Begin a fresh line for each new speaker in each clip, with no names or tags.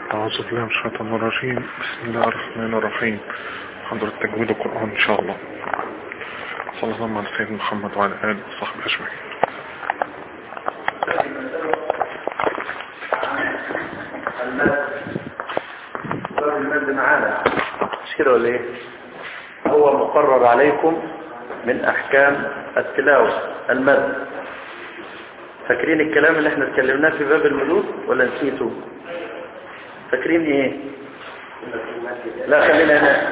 أعوذ بالله من الشيطان الرجيم بسم الله الرحمن الرحيم حضرة تجويد القرآن إن شاء الله صلى الله على سيدنا محمد وعلى آله وصحبه أجمعين
المد معانا مش كده ولا ايه هو مقرر عليكم من احكام التلاوة المد فاكرين الكلام اللي احنا اتكلمناه في باب المدود ولا نسيته فاكرين ايه لا خلينا هنا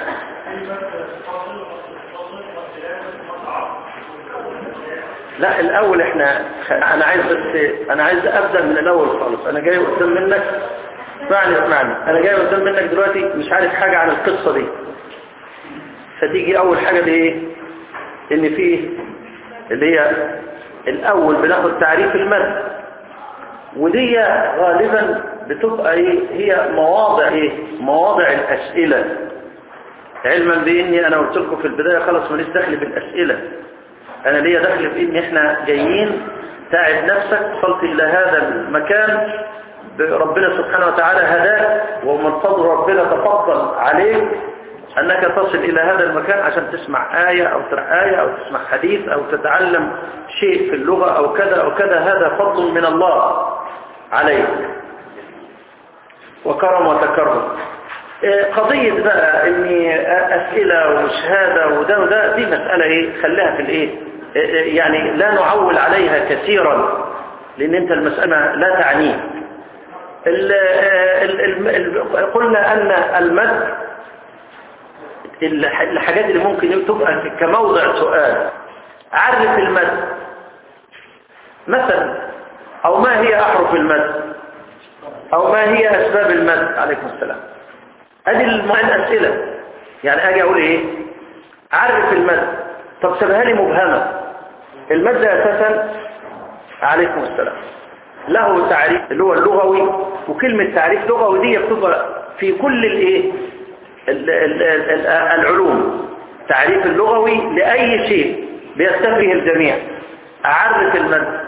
لا الاول احنا انا عايز بس انا عايز ابدا من الاول خالص انا جاي قدام منك اسمعني اسمعني انا جاي قدام منك دلوقتي مش عارف حاجة عن القصة دي فتيجي اول حاجة دي ايه ان فيه اللي هي الاول بناخد تعريف المد ودي غالبا بتبقى ايه هي مواضع ايه مواضع الاسئلة علما باني انا قلت لكم في البداية خلاص ماليش دخل بالاسئلة انا ليا دخل بان احنا جايين تعب نفسك وصلت الى هذا المكان ربنا سبحانه وتعالى هداك ومن فضل ربنا تفضل عليك أنك تصل إلى هذا المكان عشان تسمع آية أو تسمع آية أو تسمع حديث أو تتعلم شيء في اللغة أو كذا أو كذا هذا فضل من الله عليك وكرم وتكرم قضية بقى اني اسئلة وشهادة وده وده دي مسألة ايه خليها في الايه يعني لا نعول عليها كثيرا لان انت المسألة لا تعنيه ال ال ال قلنا أن المد الحاجات اللي ممكن تبقى كموضع سؤال عرف المد مثلا أو ما هي أحرف المد أو ما هي أسباب المد عليكم السلام هذه الأسئلة يعني أجي أقول إيه عرف المد طب سبها لي مبهمة المد أساسا عليكم السلام له تعريف اللي هو اللغوي وكلمة تعريف لغوي دي بتبقى في كل الايه العلوم تعريف اللغوي لأي شيء بيستفيه الجميع أعرف المد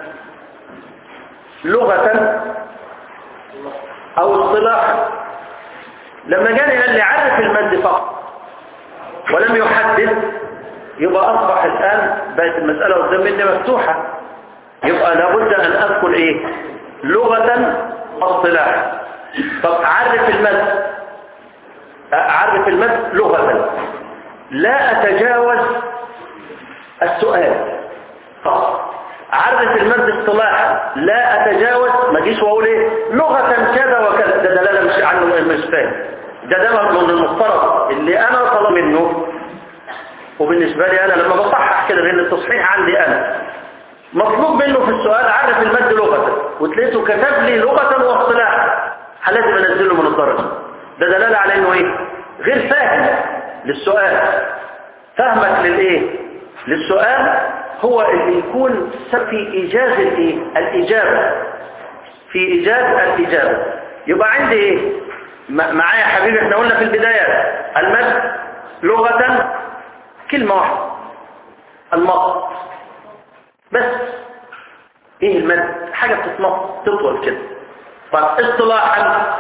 لغة أو اصطلاح لما جاني قال لي عرف المد فقط ولم يحدد يبقى أصبح الآن بقت المسألة قدام مني مفتوحة يبقى لابد أن أذكر إيه لغة واصطلاح طب أعرف المد أعرف المد لغة لا أتجاوز السؤال فقط أعرف المد اصطلاحا لا أتجاوز ما جيش وأقول إيه لغة كذا وكذا ده دلالة مش عنه مش فاهم ده ده من المفترض اللي أنا طلب منه وبالنسبة لي أنا لما بصحح كده لأن التصحيح عندي أنا مطلوب منه في السؤال عرف المد لغة وتلاقيته كتب لي لغة واصطلاحا لازم انزله من الدرجة ده دلالة على انه ايه غير فاهم للسؤال فهمك للايه للسؤال هو اللي يكون في ايجاز الايه الاجابة في ايجاز الاجابة يبقى عندي ايه معايا يا حبيبي احنا قلنا في البداية المد لغة كلمة واحدة المط بس ايه المد حاجة بتتنط تطول كده طب اصطلاحا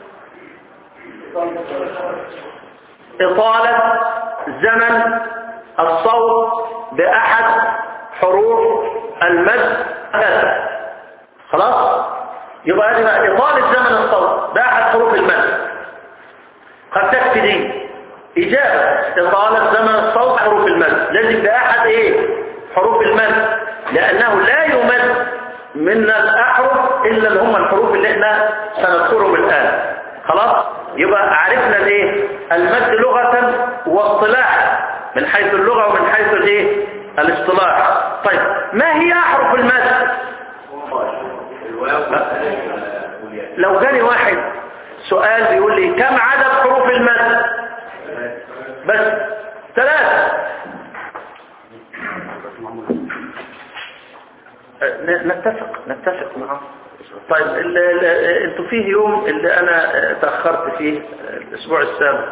اطالة زمن الصوت باحد حروف المد ثلاثة خلاص يبقى هذه بقى اطالة زمن الصوت باحد حروف المد قد تكفي دي اجابة اطالة زمن الصوت حروف المد لازم باحد ايه حروف المد لأنه لا يمد من الأحرف إلا اللي هم الحروف اللي احنا سنذكرهم الآن خلاص يبقى عرفنا الايه المد لغة واصطلاحا من حيث اللغة ومن حيث الايه الاصطلاح طيب ما هي أحرف المد لو جاني واحد سؤال بيقول لي كم عدد حروف المد بس ثلاثة نتفق نتفق معه طيب انتوا فيه يوم اللي انا تأخرت فيه الاسبوع السابق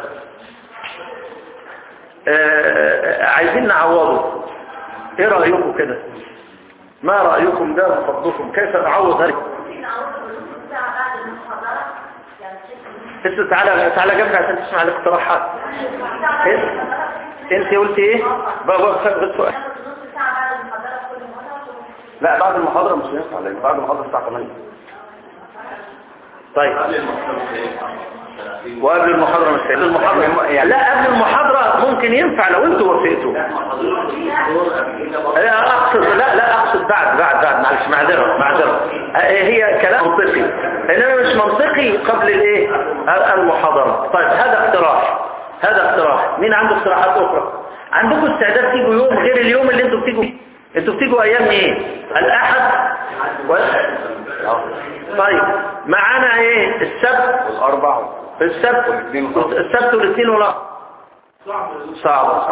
عايزين نعوضه ايه رأيكم كده ما رأيكم ده وفضلكم كيف نعوض هذه بس تعالى تعالى جنبي عشان تسمع الاقتراحات انت انت قلت ايه بابا بالسؤال لا بعد المحاضرة مش هينفع لان بعد المحاضرة الساعة 8 طيب وقبل المحاضرة مش هينفع المحاضرة يعني لا قبل المحاضرة ممكن ينفع لو انتوا وافقتوا لا اقصد لا لا اقصد بعد بعد بعد معلش معذرة معذرة هي كلام منطقي انما مش منطقي قبل الايه المحاضرة طيب هذا اقتراح هذا اقتراح مين عنده اقتراحات اخرى عندكم استعداد تيجوا يوم غير اليوم اللي انتوا بتيجوا انتوا بتيجوا ايام ايه الاحد و... طيب معانا ايه السبت
الأربعة
السبت السبت والاثنين ولا صعب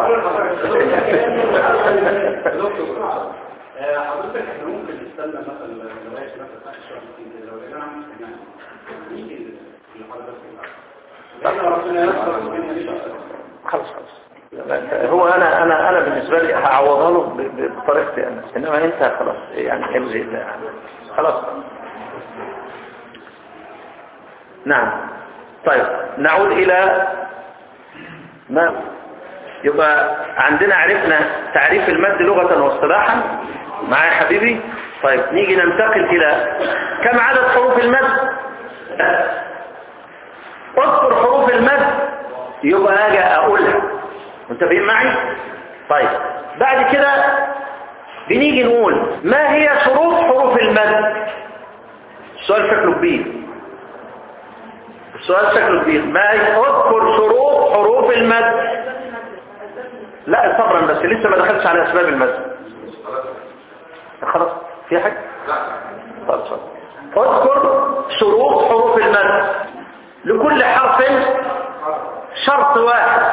حضرتك احنا ممكن نستنى مثلا لغايه مثلا اخر شهر كده لو لقينا عامل استجمام ممكن الحركه ربنا ييسر الدنيا ان شاء الله
خلاص خلاص هو انا انا انا بالنسبه لي هعوضها له ب- ب- بطريقتي انا انما انت خلاص يعني امزي خلاص نعم طيب نعود الى ما يبقى عندنا عرفنا تعريف المد لغة واصطلاحا معايا يا حبيبي طيب نيجي ننتقل الى كم عدد حروف المد اذكر حروف المد يبقى اجي اقولها منتبهين معي طيب بعد كده بنيجي نقول ما هي شروط حروف المد السؤال شكله كبير السؤال شكله كبير ما هي اذكر شروط حروف المد لا صبرا بس لسه ما دخلتش على اسباب المد خلاص في حاجه طب صبر. اذكر شروط حروف المد لكل حرف شرط واحد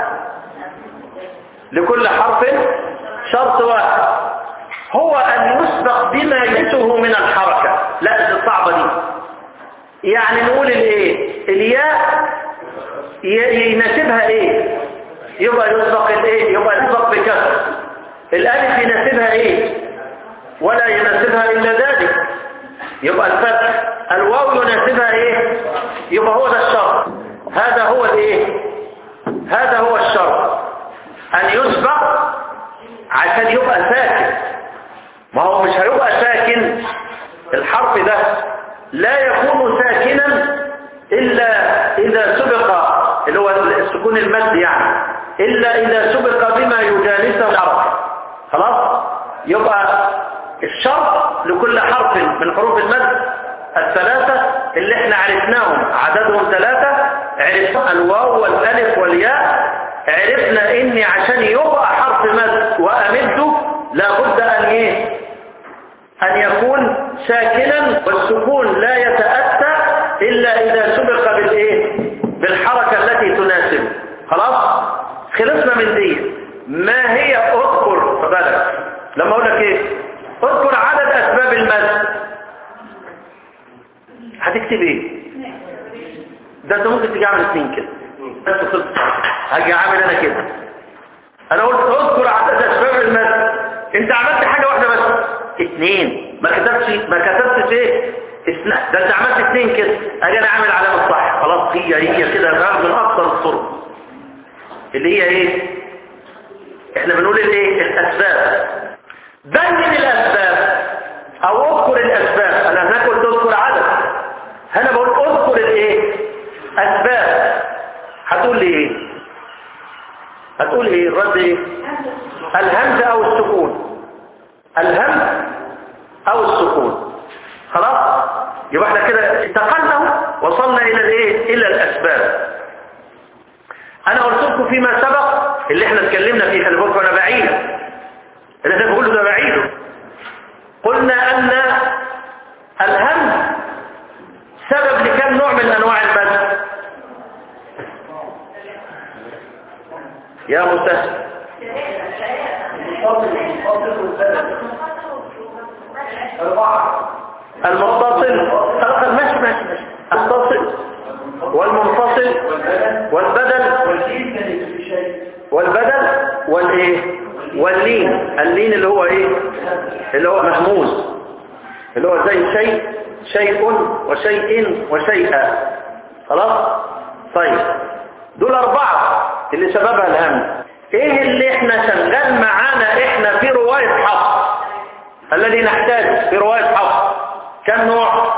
لكل حرف شرط واحد هو أن يسبق بما يلته من الحركة لا دي صعبة دي يعني نقول الايه الياء ي- يناسبها ايه يبقى يسبق الايه يبقى يسبق بكسر الالف يناسبها ايه ولا يناسبها الا ذلك يبقى الفتح الواو يناسبها ايه يبقى هو ده الشرط هذا هو الايه هذا هو الشرط ان يسبق عشان يبقى ساكن ما هو مش هيبقى ساكن الحرف ده لا يكون ساكنا الا اذا سبق اللي هو السكون المد يعني الا اذا سبق بما يجانسه الحرف خلاص يبقى الشرط لكل حرف من حروف المد الثلاثة اللي احنا عرفناهم عددهم ثلاثة عرفنا الواو والالف والياء عرفنا اني عشان يبقى حرف مد وامده لابد ان ايه ان يكون ساكنا والسكون لا يتأتى الا اذا سبق بالايه بالحركة التي تناسبه خلاص خلصنا من دي ما هي اذكر فبالك لما اقول لك ايه اذكر عدد اسباب المد هتكتب ايه ده انت ممكن تيجي عامل اثنين كده بس خلص هاجي عامل انا كده انا قلت اذكر عدد اسباب المد انت عملت حاجة واحدة بس اثنين ما كتبتش ما كتبتش ايه اثنين ده انت عملت اثنين كده اجي انا عامل علامة صح خلاص هي هي كده بقى من اكثر الطرق اللي هي ايه احنا بنقول الايه الاسباب بين الاسباب او اذكر الاسباب انا هناك قلت اذكر عدد هنا بقول اذكر الايه اسباب هتقول لي ايه هتقول ايه الرد ايه الهمزه او السكون الهمز او السكون خلاص يبقى احنا كده انتقلنا وصلنا الى الايه الى الاسباب انا قلت لكم فيما سبق اللي احنا اتكلمنا فيه خلي بالكم انا بعيده اللي انا بقوله ده بعيده قلنا ان الهم سبب لكم نوع من انواع المد يا مسهل المتصل خلاص ماشي ماشي ماشي المتصل والمنفصل والبدل والبدل والايه واللين اللين اللي هو ايه اللي هو مهموز اللي هو زي شيء شيء وشيء وشيئا خلاص طيب دول أربعة اللي سببها الهم ايه اللي احنا شغال معانا احنا في رواية حفص الذي نحتاج في رواية حفص كم نوع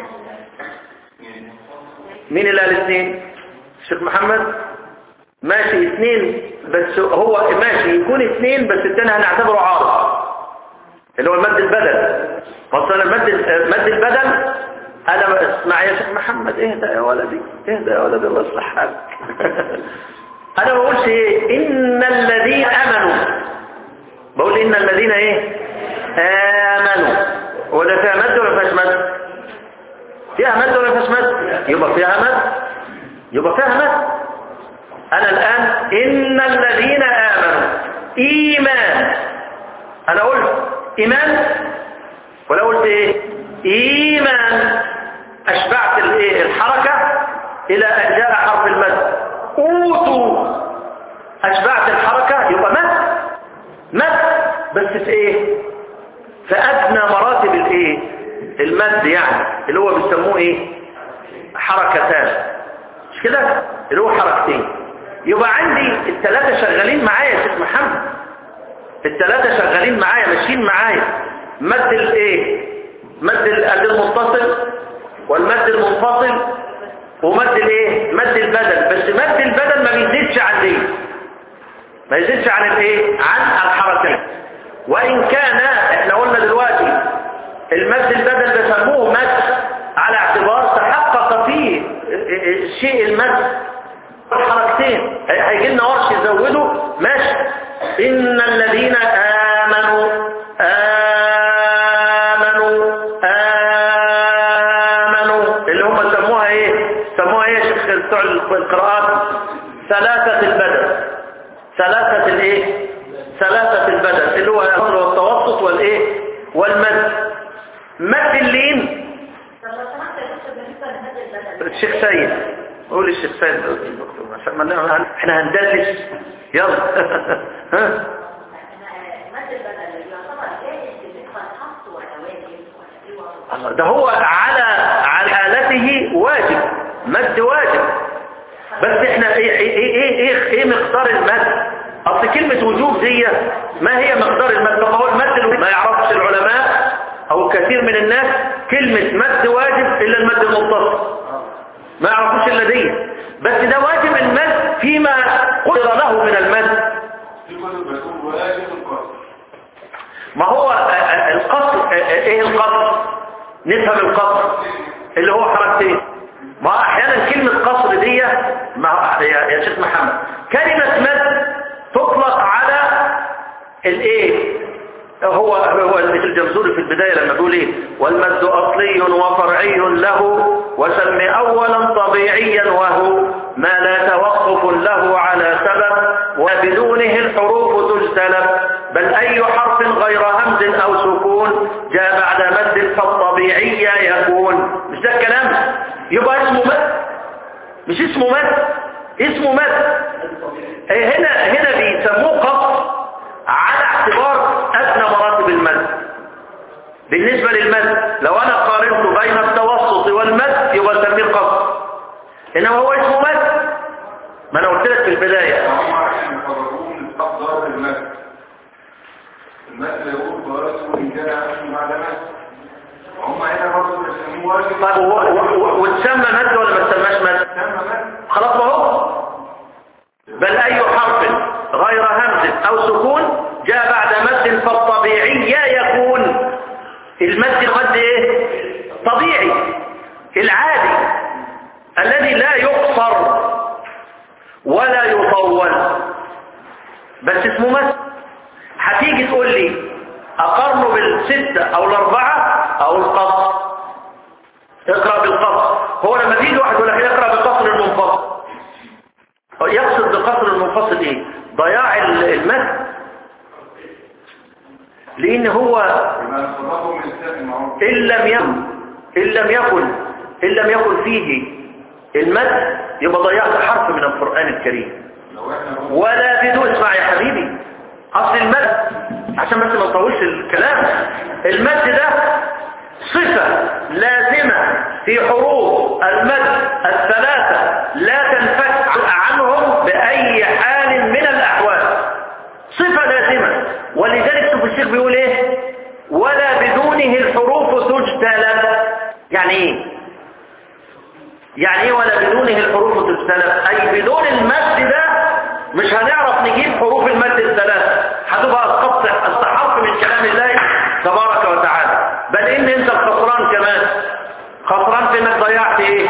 مين اللي قال اثنين الشيخ محمد ماشي اثنين بس هو ماشي يكون اثنين بس الثاني هنعتبره عارض اللي هو المد البدل اصلا المد مد البدل انا اسمع يا شيخ محمد اهدى يا ولدي اهدى يا ولدي الله يصلح حالك انا ما بقولش ايه ان الذين امنوا بقول ان الذين ايه امنوا هو ده فيها مد ولا فيهاش مد فيها مد ولا فيهاش مد يبقى فيها مد يبقى فيها مد انا الان ان الذين امنوا ايمان انا قلت ايمان ولا قلت ايه ايمان اشبعت الايه الحركه الى ان جاء حرف المد اوتوا اشبعت الحركه يبقى مد مد بس في ايه في ادنى مراتب الايه المد يعني اللي هو بيسموه ايه حركتان مش كده اللي هو حركتين يبقى عندي الثلاثه شغالين معايا يا شيخ محمد الثلاثه شغالين معايا ماشيين معايا مد الايه مد المتصل والمد المنفصل ومد الايه مد البدل بس مد البدل ما بيزيدش عن دي ما يزيدش عن الايه عن الحركات وان كان احنا قلنا دلوقتي المد البدل بيسموه مد على اعتبار تحقق فيه الشيء المد الحركتين هيجي لنا ورش يزوده ماشي ان الذين امنوا امنوا امنوا اللي هم سموها ايه سموها ايه يا شيخ بتوع القراءات ثلاثه البدل ثلاثه الايه ثلاثه البدل اللي هو الامر والتوسط والايه والمد مد اللين الشيخ سيد قول الشيخ سيد دكتور عشان ما احنا هندلس يلا ها الله ده هو على على حالته واجب مد واجب بس احنا ايه ايه ايه ايه, إيه مقدار المد اصل كلمة وجوب دي ما هي مقدار المد طب هو المد ما يعرفش العلماء او كثير من الناس كلمة مد واجب الا المد المتصل ما يعرفوش الا دي بس ده واجب المد فيما قدر له من المد ما هو القصر ايه القصر نفهم القصر اللي هو حركتين ما احيانا كلمة قصر دي ما يا شيخ محمد كلمة مد تطلق على الايه هو هو الجمزوري في البداية لما بيقول ايه والمد اصلي وفرعي له وسم اولا طبيعيا وهو ما لا توقف له على سبب وبدونه الحروف تجتلب بل اي حرف غير همز او سكون جاء بعد مد فالطبيعي يكون مش ده الكلام يبقى اسمه مد مش اسمه مد اسمه مد هنا هنا بيسموه قصر على اعتبار ادنى مراتب المد بالنسبة للمد لو انا قارنت بين التوسط والمد يبقى نسميه قصر انما هو اسمه مد ما انا قلت لك في البداية
المد يقول فرسه إن كان عشر بعد مد وهم هنا برضه بيسموه واجب
طيب وتسمى مد ولا ما تسماش مد خلاص ما هو بل اي حرف غير همز او سكون جاء بعد مد فالطبيعي يكون المد المد ايه طبيعي العادي الذي لا يقصر ولا يطول بس اسمه مد هتيجي تقول لي اقارنه بالستة او الاربعة او القصر اقرأ بالقصر هو لما تيجي واحد يقول لك اقرأ بالقصر المنفصل يقصد بقصر المنفصل ايه ضياع المد لان هو ان لم يكن ان لم يكن ان لم يكن فيه المد يبقى ضيعت حرف من القرآن الكريم ولا بدون اسمع يا حبيبي اصل المد عشان بس ما نطولش الكلام المد ده صفة لازمة في حروف المد الثلاثة لا تنفك عنهم بأي حال من الأحوال صفة لازمة ولذلك شوف الشيخ بيقول ايه ولا بدونه الحروف تجتلب يعني ايه يعني ايه ولا بدونه الحروف تجتلب اي بدون المد ده مش هنعرف نجيب حروف المد الثلاثة هتبقى اسقطت استحق من كلام الله تبارك وتعالى بل ان انت الخسران كمان خسران في انك ضيعت ايه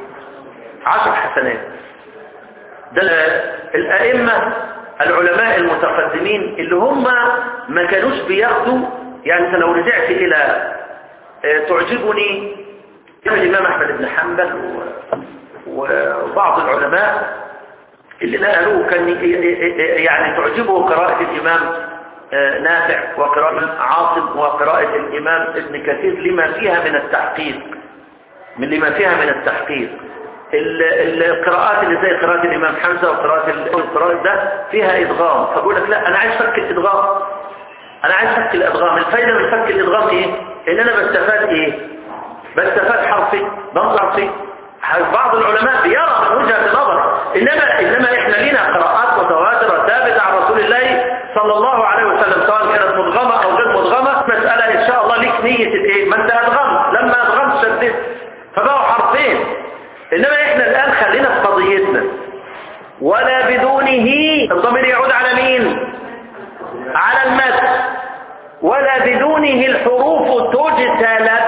عشر حسنات ده الائمة العلماء المتقدمين اللي هم ما كانوش بياخدوا يعني انت لو رجعت الى آه، تعجبني الامام احمد بن حنبل و- وبعض العلماء اللي نقلوه كان ي- ي- يعني تعجبه قراءة الامام آه، نافع وقراءة عاصم وقراءة الامام ابن كثير لما فيها من التحقيق من لما فيها من التحقيق ال- ال- القراءات اللي زي قراءة الإمام حمزة وقراءة ال- القراءة ده فيها إدغام فبقول لك لا أنا عايز فك الإدغام أنا عايز فك الإدغام الفايدة من فك الإدغام إيه؟ إن أنا بستفاد إيه؟ بستفاد حرفي بنظر حرفي بعض العلماء بيرى من وجهة نظر إنما, إنما إحنا لنا قراءات متواترة ثابتة عن رسول الله صلى الله عليه وسلم سواء كانت مدغمة أو غير مدغمة مسألة إن شاء الله ليك نية الإيه؟ ما أنت أدغمت لما أدغمت شددت فبقوا حرفين إنما إحنا الآن خلينا في قضيتنا ولا بدونه الضمير يعود على مين على المد ولا بدونه الحروف تجتلب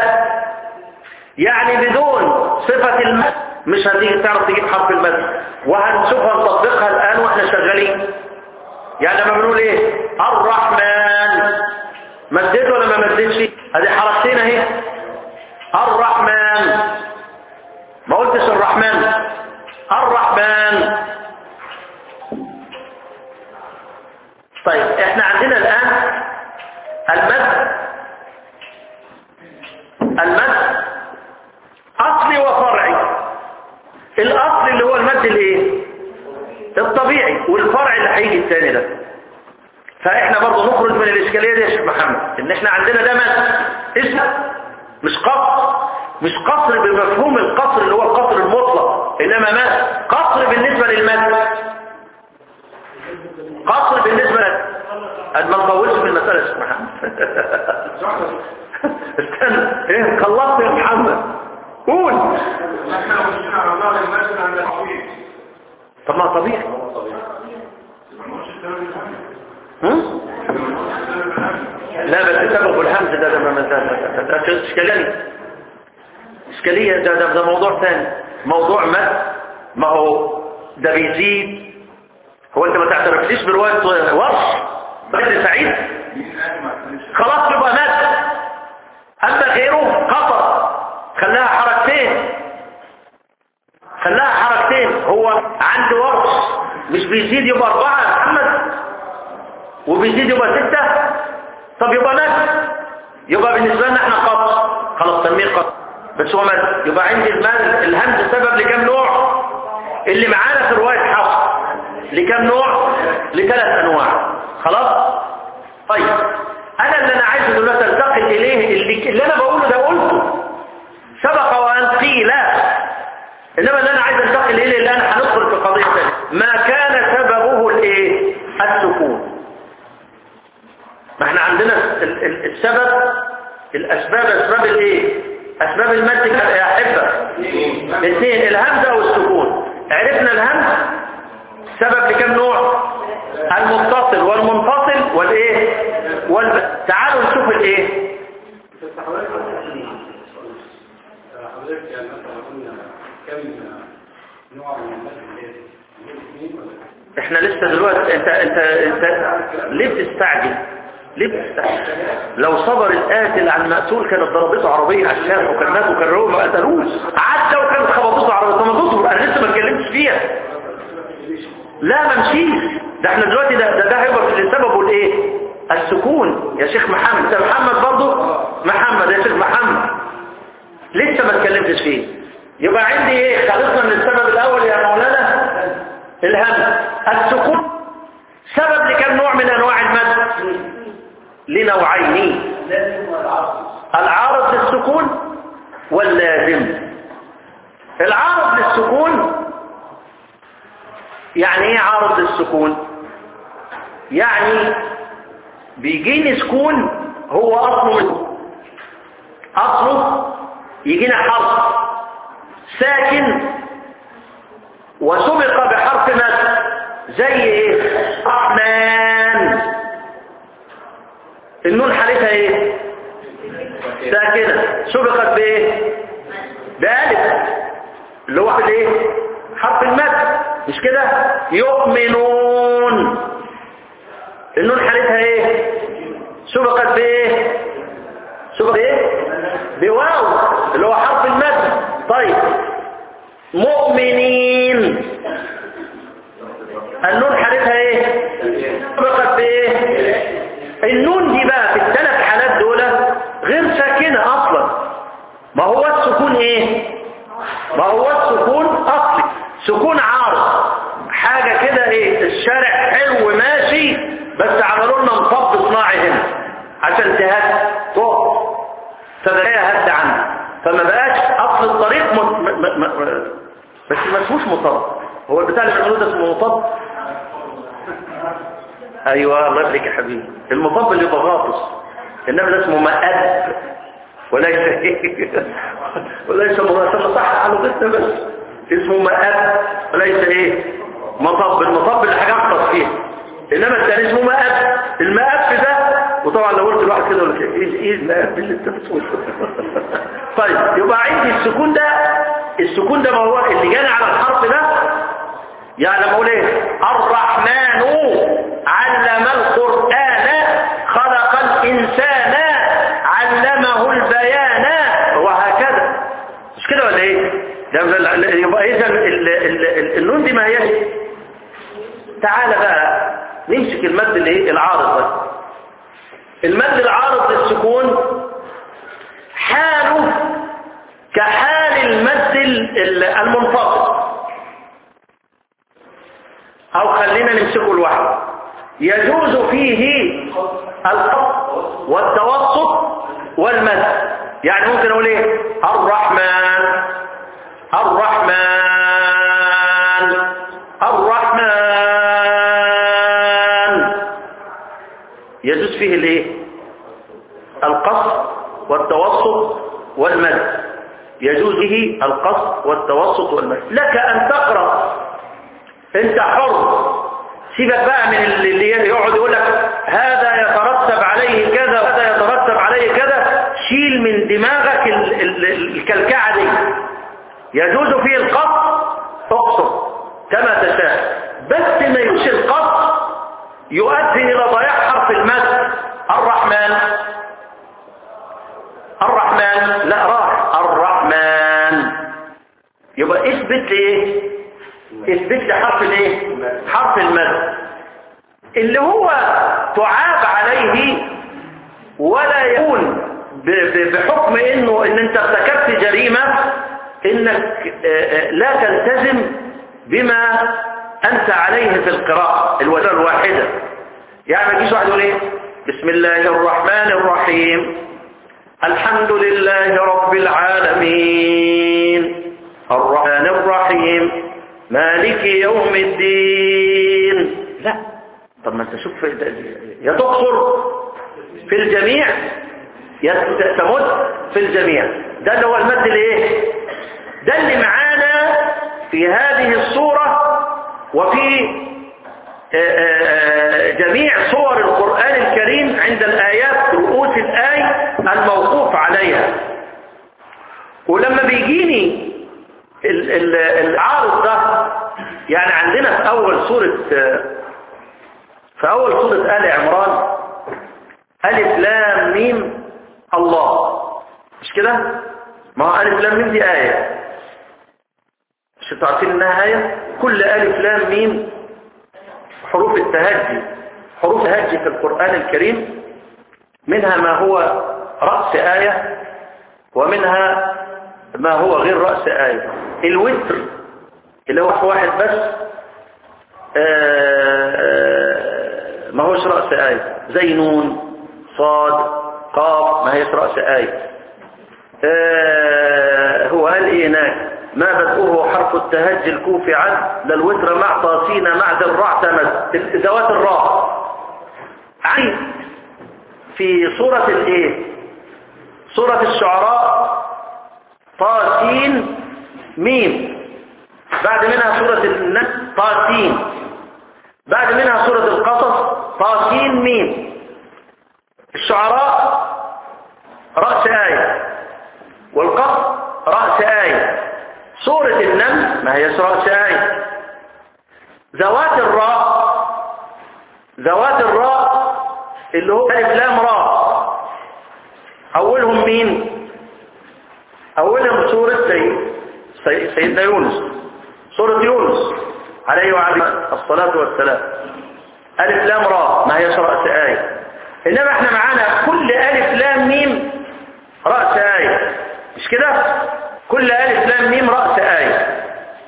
يعني بدون صفة المد مش هتيجي تعرف تجيب حرف المد وهنشوفها نطبقها الآن واحنا شغالين يعني لما بنقول ايه الرحمن مديت ولا ما مديتش ادي حركتين اهي الرحمن ما قلتش الرحمن الرحمن طيب احنا عندنا الآن المد المد أصلي وفرعي الأصل اللي هو المد الايه الطبيعي والفرع اللي هيجي الثاني ده فاحنا برضه نخرج من الاشكاليه دي يا شيخ محمد ان احنا عندنا ده مد اسمه مش قصر مش قصر بمفهوم القصر اللي هو القصر المطلق انما ما قصر بالنسبه للمد قصر بالنسبه قد ما نطولش في المساله يا شيخ محمد استنى ايه خلصت يا محمد قول
احنا لو مشينا على الله المسجد عند الحقيق
طب ما طبيعي هم؟ لا بس سبب الهمز ده ده ما ده ده اشكاليه اشكاليه ده ده, ده موضوع ثاني موضوع ما ما هو ده بيزيد هو انت ما تعترفليش بروايه ورش بس سعيد خلاص يبقى مات اما غيره قطر خلاها حركتين خلاها حركتين هو عنده ورش مش بيزيد يبقى أربعة يا محمد وبيزيد يبقى ستة طب يبقى مد يبقى بالنسبة لنا احنا قط خلاص سميه قط بس هو مد يبقى عندي المد الهمز سبب لكم نوع اللي معانا في رواية حفص لكم نوع لثلاث انواع خلاص طيب انا اللي انا عايزه دلوقتي التقي اليه اللي, اللي انا بقوله ده قلته سبق وان قيل انما اللي انا عايز انتقل اليه اللي انا هندخل في قضيه ثانيه ما كان سببه الايه السكون ما احنا عندنا ال- ال- السبب الاسباب اسباب الايه اسباب المد يا احبه الاثنين الهمزه والسكون عرفنا الهمز سبب لكم نوع المتصل والمنفصل والايه وال... تعالوا نشوف الايه
بس حضرتك حضرتك يعني مثلا قلنا كم نوع من الناس اللي هي اثنين ولا
احنا لسه دلوقتي انت انت انت ليه بتستعجل ليه بتستعجل لو صبر القاتل على المقتول كانت ضربته عربيه على الشارع وكان مات وكان ما قتلوش عدى وكانت خبطته عربيه طب ما تصبر انا لسه ما اتكلمتش فيها لا ما مشيش ده احنا دلوقتي ده ده, ده هيبقى في اللي سببه الايه السكون يا شيخ محمد انت محمد برضه محمد يا شيخ محمد لسه ما اتكلمتش فيه يبقى عندي ايه خلصنا من السبب الاول يا مولانا الهمز السكون سبب لكم نوع من انواع المد لنوعين العارض للسكون يعني ايه عارض للسكون يعني بيجيني سكون هو اصله منه اصله يجينا حرف ساكن وسبق بحرف مد زي ايه رحمن النون حالتها ايه ساكنة سبقت بايه بألف اللي هو الايه حرف المد مش كده يؤمنون النون حالتها ايه سبقت بايه سبقت بايه بواو اللي هو حرف المد طيب مؤمنين النون حالتها ايه سبقت بايه النون دي بقى في الثلاث حالات دول غير ساكنة اصلا ما هو السكون ايه ما هو السكون اصلي سكون عارض حاجة كده ايه الشارع حلو ماشي بس عملوا لنا مطب صناعي هنا عشان تهد تقف فبقى هد عنه فما بقاش اصل الطريق م... م... م... م... بس ما اسموش مطب هو البتاع اللي بيعملوه ده اسمه مطب ايوه الله يبارك يا حبيبي المطب اللي بغاطس انما ده اسمه مأب وليس وليس مراسمة صح عنه بس بس اسمه مأب وليس ايه مطب المطب اللي حاجة احفظ فيها انما الثاني اسمه مأب المأب ده وطبعا لو قلت الواحد كده يقول لك ايه ايه المأب اللي انت بتقوله طيب يبقى عندي السكون ده السكون ده ما هو اللي جاني على الحرف ده يعني لما اقول ايه الرحمن علم القرآن خلق الإنسان علمه البيان وهكذا مش كده ولا ايه ده يبقى اذا النون دي ما هيش تعالى بقى نمسك المد الايه العارض ده المد العارض للسكون حاله كحال المد المنفصل او خلينا نمسكه لوحده يجوز فيه القصد والتوسط والمد يعني ممكن اقول ايه الرحمن الرحمن الرحمن يجوز فيه الايه القصد والتوسط والمد يجوز به القصد والتوسط والمد لك ان تقرأ انت حر سيبك بقى من اللي يقعد يقول لك هذا يترتب عليه كذا وهذا يترتب عليه كذا شيل من دماغك ال ال الكلكعة دي يجوز فيه القصد اقصد كما تشاء بس ما يجوز القصد يؤدي الى ضياع حرف المد الرحمن الرحمن لا راح الرحمن يبقى اثبت ليه اثبت لي حرف الايه حرف المد اللي هو تعاب عليه ولا يكون بحكم انه ان انت ارتكبت جريمة انك لا تلتزم بما انت عليه في القراءة الوزارة الواحدة يعني ما تجيش واحد يقول ايه بسم الله الرحمن الرحيم الحمد لله رب العالمين الرحمن الرحيم مالك يوم الدين لا طب ما انت شوف يا تقصر في الجميع يا تمد في الجميع ده اللي هو المد الايه ده اللي معانا في هذه الصورة وفي جميع صور القرآن الكريم عند الآيات رؤوس الآية الموقوف عليها ولما بيجيني العارض ده يعني عندنا في أول سورة في أول سورة آل عمران ألف لام ميم الله مش كده؟ ما هو ألف لام ميم دي آية مش انتوا عارفين إنها آية؟ كل ألف لام ميم حروف التهجي حروف التهجي في القرآن الكريم منها ما هو رأس آية ومنها ما هو غير رأس آية الوتر اللي هو واحد بس آآ ما هوش رأس آية زي نون صاد قاف ما هيش رأس آية هو قال ايه هناك ما بدؤه حرف التهجي الكوفي عد للوتر مع طاسين مع ذي الراء تمد ذوات الراء عين في سورة الايه سورة الشعراء طاسين ميم بعد منها سورة النجم طاسين بعد منها سورة القصص طاسين ميم الشعراء رأس آية والقصص رأس آية سورة النمل ما هي رأس آية ذوات الراء ذوات الراء اللي هو ألف لام راء أولهم مين أولهم سورة سيد سي- سيدنا يونس سورة يونس عليه وعليه الصلاة والسلام ألف لام راء ما هي رأس آية إنما احنا معانا كل ألف لام ميم رأس آية مش كده كل ألف لام ميم رأس آية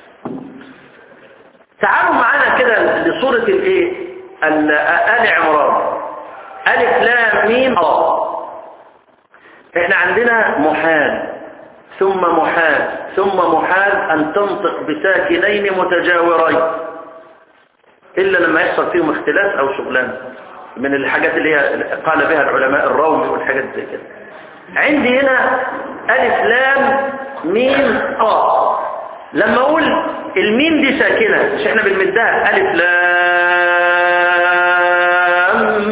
تعالوا معانا كده لصورة الايه ال- آل عمران ألف لام ميم راء احنا عندنا محال ثم محال ثم محال أن تنطق بساكنين متجاورين إلا لما يحصل فيهم اختلاف أو شغلان من الحاجات اللي هي قال بها العلماء الروم والحاجات زي كده عندي هنا ألف لام ميم آ لما أقول الميم دي ساكنة مش احنا بنمدها ألف لام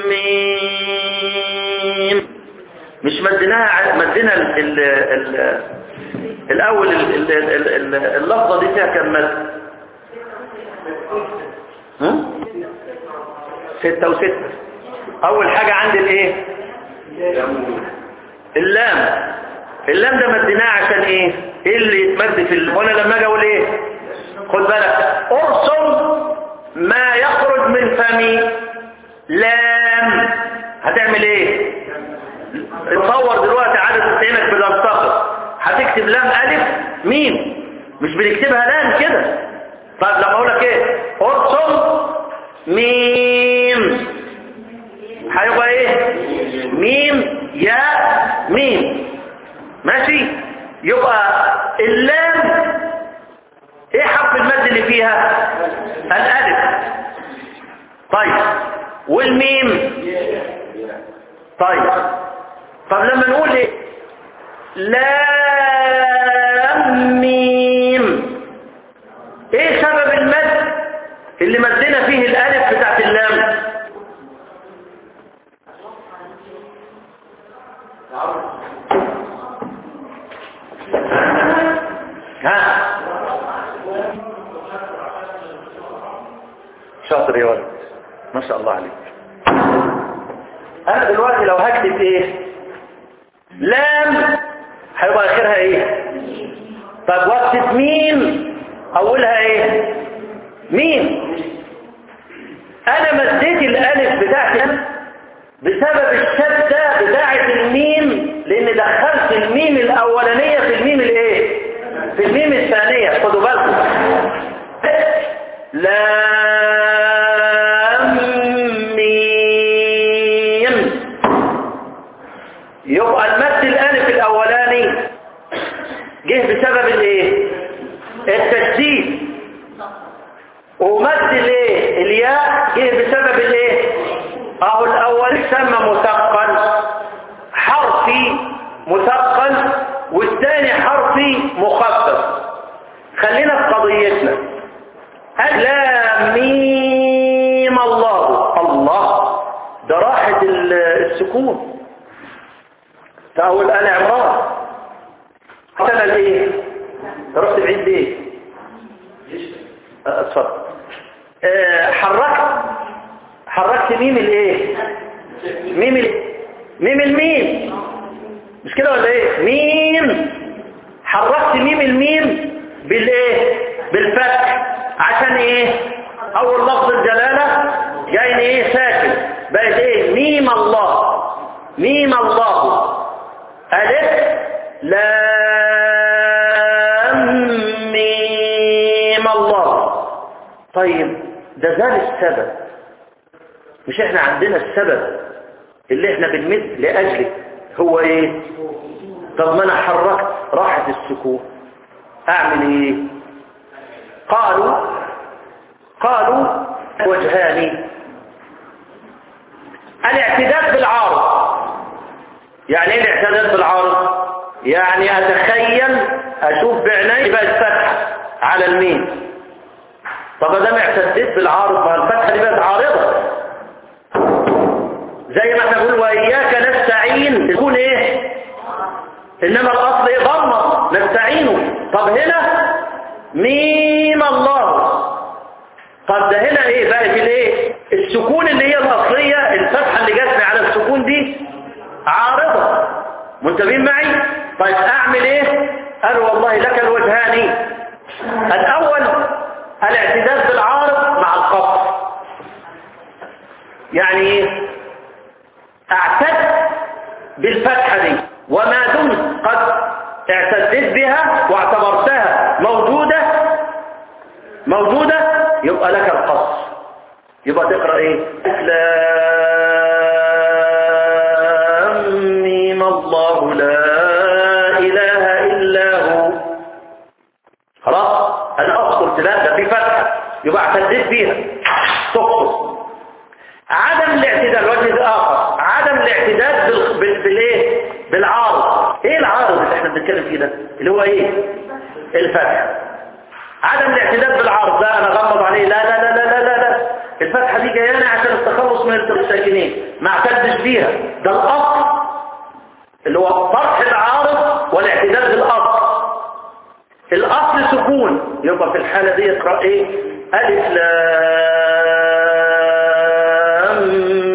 ميم مش مديناها ع- مدينا ال ال ال الأول ال ال ال ال اللفظة دي فيها كم مد هم؟ ستة وستة أول حاجة عندي الإيه اللام اللام ده مديناه عشان إيه إيه اللي يتمد في ال... وأنا لما أجي أقول إيه خد بالك أرسم ما يخرج من فمي لام هتعمل إيه تصور دلوقتي عدد عينك بتنتقل هتكتب لام ألف ميم مش بنكتبها لام كده طيب لما أقول لك إيه أرسم ميم هيبقى إيه ميم يا ميم ماشي يبقى اللام إيه حرف المد اللي فيها الألف طيب والميم طيب طب لما نقول ايه لام ميم ايه سبب المد اللي مدنا فيه الالف بتاعت اللام ها شاطر يا ولد ما شاء الله عليك انا دلوقتي لو هكتب ايه لام هيبقى اخرها ايه طب واكتب ميم اولها ايه ميم انا مديت الالف بتاعتي بسبب الشدة بتاعت الميم لان دخلت الميم الاولانية في الميم الايه في الميم الثانية خدوا بالكم لام ميم يبقى المد الالف الاولاني جه بسبب الايه التشديد ومد الايه الياء جه بسبب الايه اهو الاول سمى مثقل حرفي مثقل والثاني حرفي مخفف خلينا في قضيتنا لا ميم الله الله ده راحة ال- السكون فأول آل عمران حتى الايه رحت بعيد ليه آه، اتفضل آه، حركت حركت ميم الايه ميم ال... ميم الميم مش كده ولا ايه ميم حركت ميم الميم بالايه بالفتح عشان ايه اول لفظ الجلاله جاي ايه ساكن بقت ايه ميم الله ميم الله الف لام ميم الله طيب ده زال السبب مش احنا عندنا السبب اللي احنا بنمد لاجله هو ايه طب ما انا حركت راحت السكون اعمل ايه قالوا قالوا وجهان الاعتداد بالعارض يعني ايه الاعتداد بالعارض يعني اتخيل اشوف بعيني بقت فتحه على الميم طب ده ما اعتديت بالعارض ما الفتحه دي بقت عارضه زي ما احنا بنقول واياك نستعين تكون ايه انما الاصل ايه ضمه نستعينه طب هنا ميم الله طب ده هنا ايه بقت الايه السكون اللي هي الاصليه الفتحه اللي جاتني على السكون دي عارضه منتبهين معي طيب اعمل ايه قال والله لك الوجهان الاول الاعتداد بالعارض مع القصر يعني ايه اعتد بالفتحة دي وما دمت قد اعتدت بها واعتبرتها موجودة موجودة يبقى لك القصر يبقى تقرأ ايه لام ميم الله لا اله الا هو خلاص انا اذكر لا ده في فتحة يبقى اعتدت بيها تقصر عدم الاعتدال وجه الاخر عدم الاعتداد بال... بال... بالايه بالعارض ايه العارض اللي احنا بنتكلم فيه ده اللي هو ايه الفتح عدم الاعتداد بالعارض لا انا غمض عليه لا لا لا لا لا لا, لا. الفتحه دي جايانا عشان التخلص من التقاء الساكنين ما اعتدش بيها ده الاصل اللي هو طرح العارض والاعتداد بالاصل الاصل سكون يبقى في الحاله دي اقرا ايه الف لام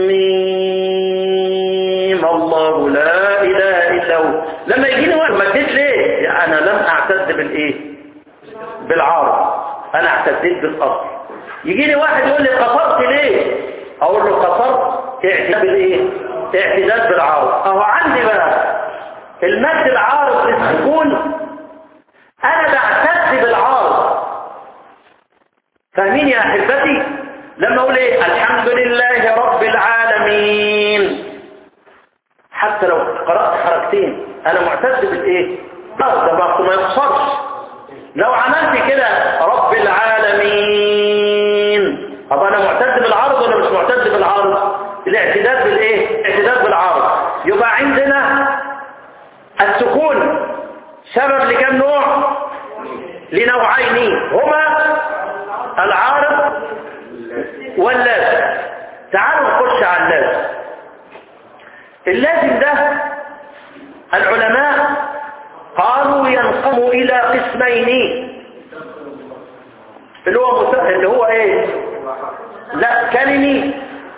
ميم الله لا اله الا هو لما يجيني واحد مديت ليه يعني انا لم اعتد بالايه بالعارض انا اعتديت بالاصل يجيني واحد يقول لي قصرت ليه اقول له قصرت اعتداد بالايه اعتداد بالعارض اهو عندي بقى المد العارض للسكون انا بعتد بالعارض فاهمين يا احبتي لما اقول ايه الحمد لله رب العالمين حتى لو قرأت حركتين انا معتد بالايه ده ما يقصرش لو عملت كده رب العالمين طب انا معتد بالعرض ولا مش معتد بالعرض الاعتداد بالايه اعتداد بالعرض يبقى عندنا السكون سبب لكم نوع لنوعين هما العارض واللازم تعالوا نخش على اللازم اللازم ده العلماء قالوا ينقم الى قسمين اللي هو مت... اللي هو ايه لا كلمي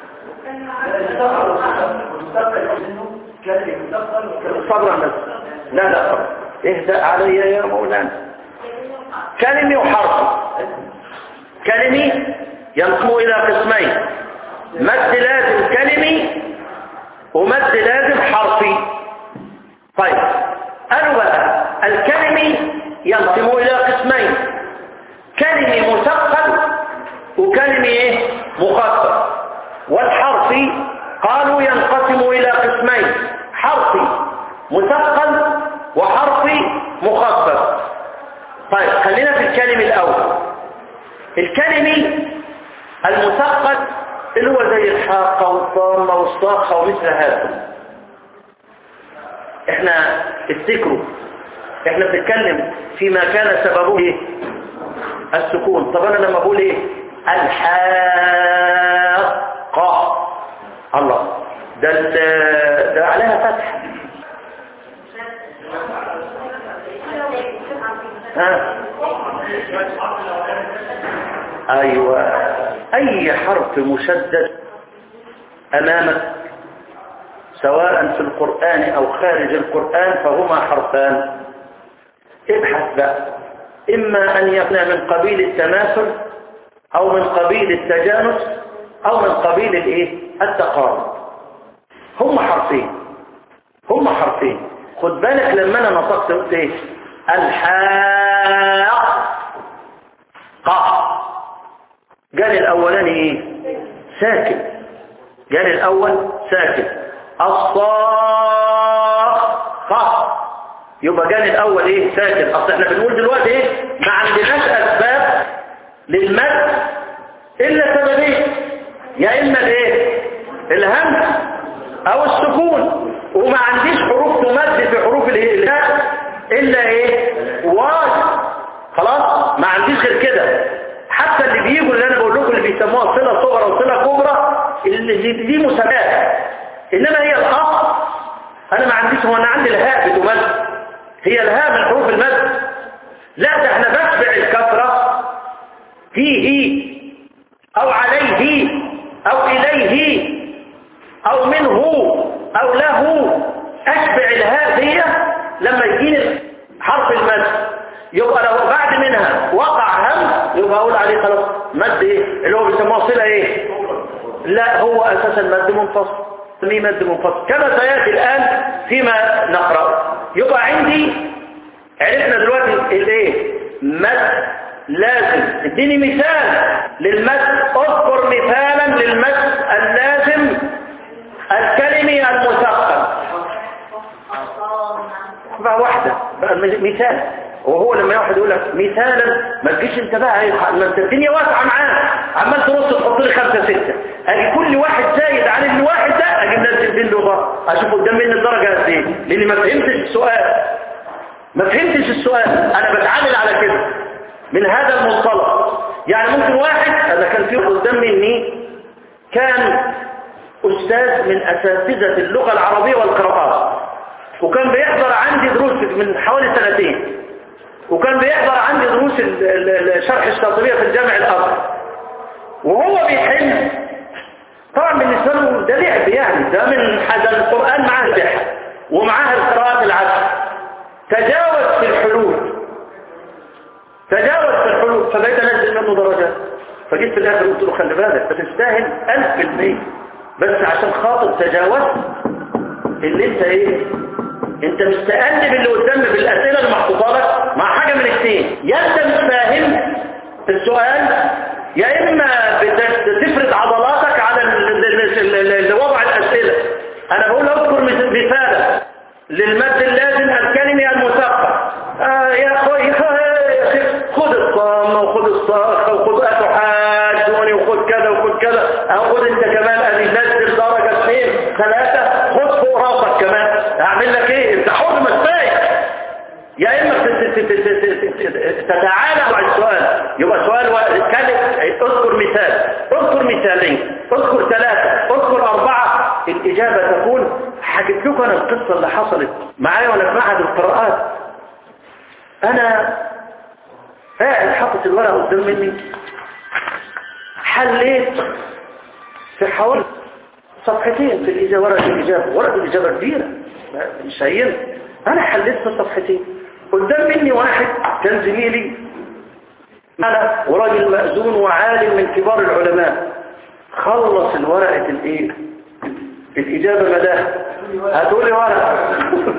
صبرا بس لا لا صبر اهدأ علي يا مولانا كلمي وحرف كلمي ينقم الى قسمين مد لازم كلمي ومد لازم حرفي طيب قالوا بقى الكلمي ينقم الى قسمين كلمي مثقل وكلمي ايه مخفف والحرفي قالوا ينقسم الى قسمين حرفي مثقل وحرفي مخفف طيب خلينا في الكلم الاول الكلمي المثقل اللي هو زي الحاقة والضامة والصاخة ومثل هذا احنا افتكروا احنا بنتكلم فيما كان سببه ايه السكون طب انا لما بقول ايه الحاقة الله ده ده عليها فتح ها ايوه اي حرف مشدد امامك سواء في القرآن او خارج القرآن فهما حرفان ابحث بقى اما ان يكون من قبيل التماثل او من قبيل التجانس او من قبيل الايه التقارب هم حرفين هم حرفين خد بالك لما انا نطقت قلت ايه الحاق قاف قال الاولاني ايه ساكن قال الاول ساكن الصاخ يبقى جاني الاول ايه ساكن اصل احنا بنقول دلوقتي ايه ما عندناش اسباب للمد الا سببين يا اما الايه الهمس او السكون وما عنديش حروف تمد في حروف الهاء الا ايه واو خلاص ما عنديش غير كده حتى اللي بيجوا اللي انا بقول لكم اللي بيسموها صله صغرى وصله كبرى اللي دي, دي مسميات انما هي الاصل انا ما عنديش هو انا عندي الهاء بتمد هي الهاء من حروف المد لا ده احنا بتبع الكسره فيه او عليه او اليه او منه او له اشبع الهاء دي لما يجيني حرف المد يبقى لو بعد منها وقع هم يبقى اقول عليه خلاص مد ايه اللي هو بيسموه صله ايه لا هو اساسا مد منفصل سميه مد منفصل كما سياتي الان فيما نقرا يبقى عندي عرفنا دلوقتي الايه مد لازم اديني مثال للمد اذكر مثالا للمد اللازم الكلمي المثقل بقى واحدة بقى مثال وهو لما واحد يقول لك مثالا ما تجيش انت بقى ما انت الدنيا واسعه معاه عمال ترص تحط لي خمسه سته اجي كل واحد زايد عن الواحد ده اجي منزل بين له اشوف قدام مني الدرجه قد ايه لاني ما فهمتش السؤال ما فهمتش السؤال انا بتعامل على كده من هذا المنطلق يعني ممكن واحد انا كان في قدام مني كان استاذ من اساتذه اللغه العربيه والقراءات وكان بيحضر عندي دروس من حوالي سنتين وكان بيحضر عندي دروس شرح الشاطبية في الجامع الأزهر وهو بيحل طبعا بالنسبة له ده لعب يعني ده من حاجة القرآن معاه البحر ومعاه القراءة العشر تجاوز في الحلول تجاوز في الحلول فبقيت انزل منه درجات فجيت في الاخر قلت له خلي بالك بتستاهل ألف في المية بس عشان خاطر تجاوزت اللي انت ايه انت مش تقلب اللي قدام بالاسئله اللي محطوطه لك مع حاجه من الاثنين يا انت مش فاهم السؤال يا اما بتفرد عضلاتك على وضع الاسئله انا بقول اذكر مثالا للمد اللازم الكلمي المثقل آه يا اخوي خد الصام وخد الصاخ وخد اتحاجوني وخد كذا وخد كذا او خد انت كمان ادي نزل درجه اثنين ثلاثه خد فوق راسك كمان اعمل لك ايه انت حر ما تفايق يا اما تتعالى مع السؤال يبقى سؤال كلم اذكر مثال اذكر مثالين اذكر ثلاثة اذكر اربعة الاجابة تكون حكيت لكم انا القصة اللي حصلت معايا وانا في معهد القراءات انا قاعد حاطط الورقة قدام مني حليت في حوالي صفحتين في الإجابة ورقة الإجابة ورقة الإجابة كبيرة مش هين أنا حليت في صفحتين قدام مني واحد كان زميلي أنا وراجل مأذون وعالم من كبار العلماء خلص الورقة الإيه الإجابة مداها هتقولي ورقة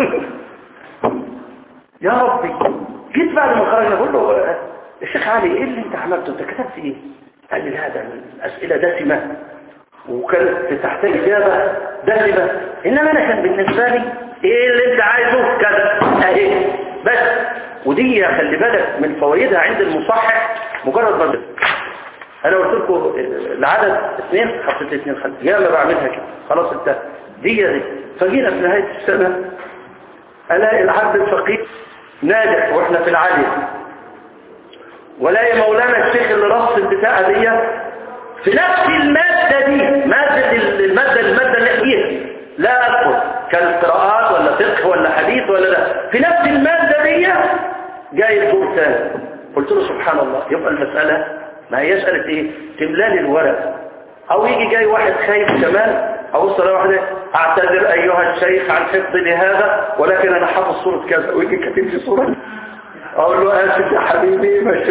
يا ربي جيت بعد ما خرجنا بقول له الشيخ علي ايه اللي انت عملته انت كتبت ايه قال لي لا ده الاسئله دسمه وكانت تحتاج إجابة دسمة إنما أنا كان بالنسبة لي إيه اللي أنت عايزه كذا أهي بس ودي خلي بالك من فوائدها عند المصحح مجرد ما أنا قلت لكم العدد اثنين حطيت اثنين خلي يا ما بعملها كده خلاص انت دي دي فجينا في نهاية السنة ألاقي العبد الفقير ناجح وإحنا في العالية ولاقي مولانا الشيخ اللي رص البتاعة دي في نفس المادة دي مادة المادة المادة النحية لا أذكر كالقراءات ولا فقه ولا حديث ولا لا في نفس المادة دي جاي الدور ثاني قلت له سبحان الله يبقى المسألة ما هي يسألة ايه تملالي الورق او يجي جاي واحد خايف كمان او الصلاة واحدة اعتذر ايها الشيخ عن حفظي لهذا ولكن انا حافظ صورة كذا ويجي كاتب لي صورة اقول له اسف يا حبيبي مش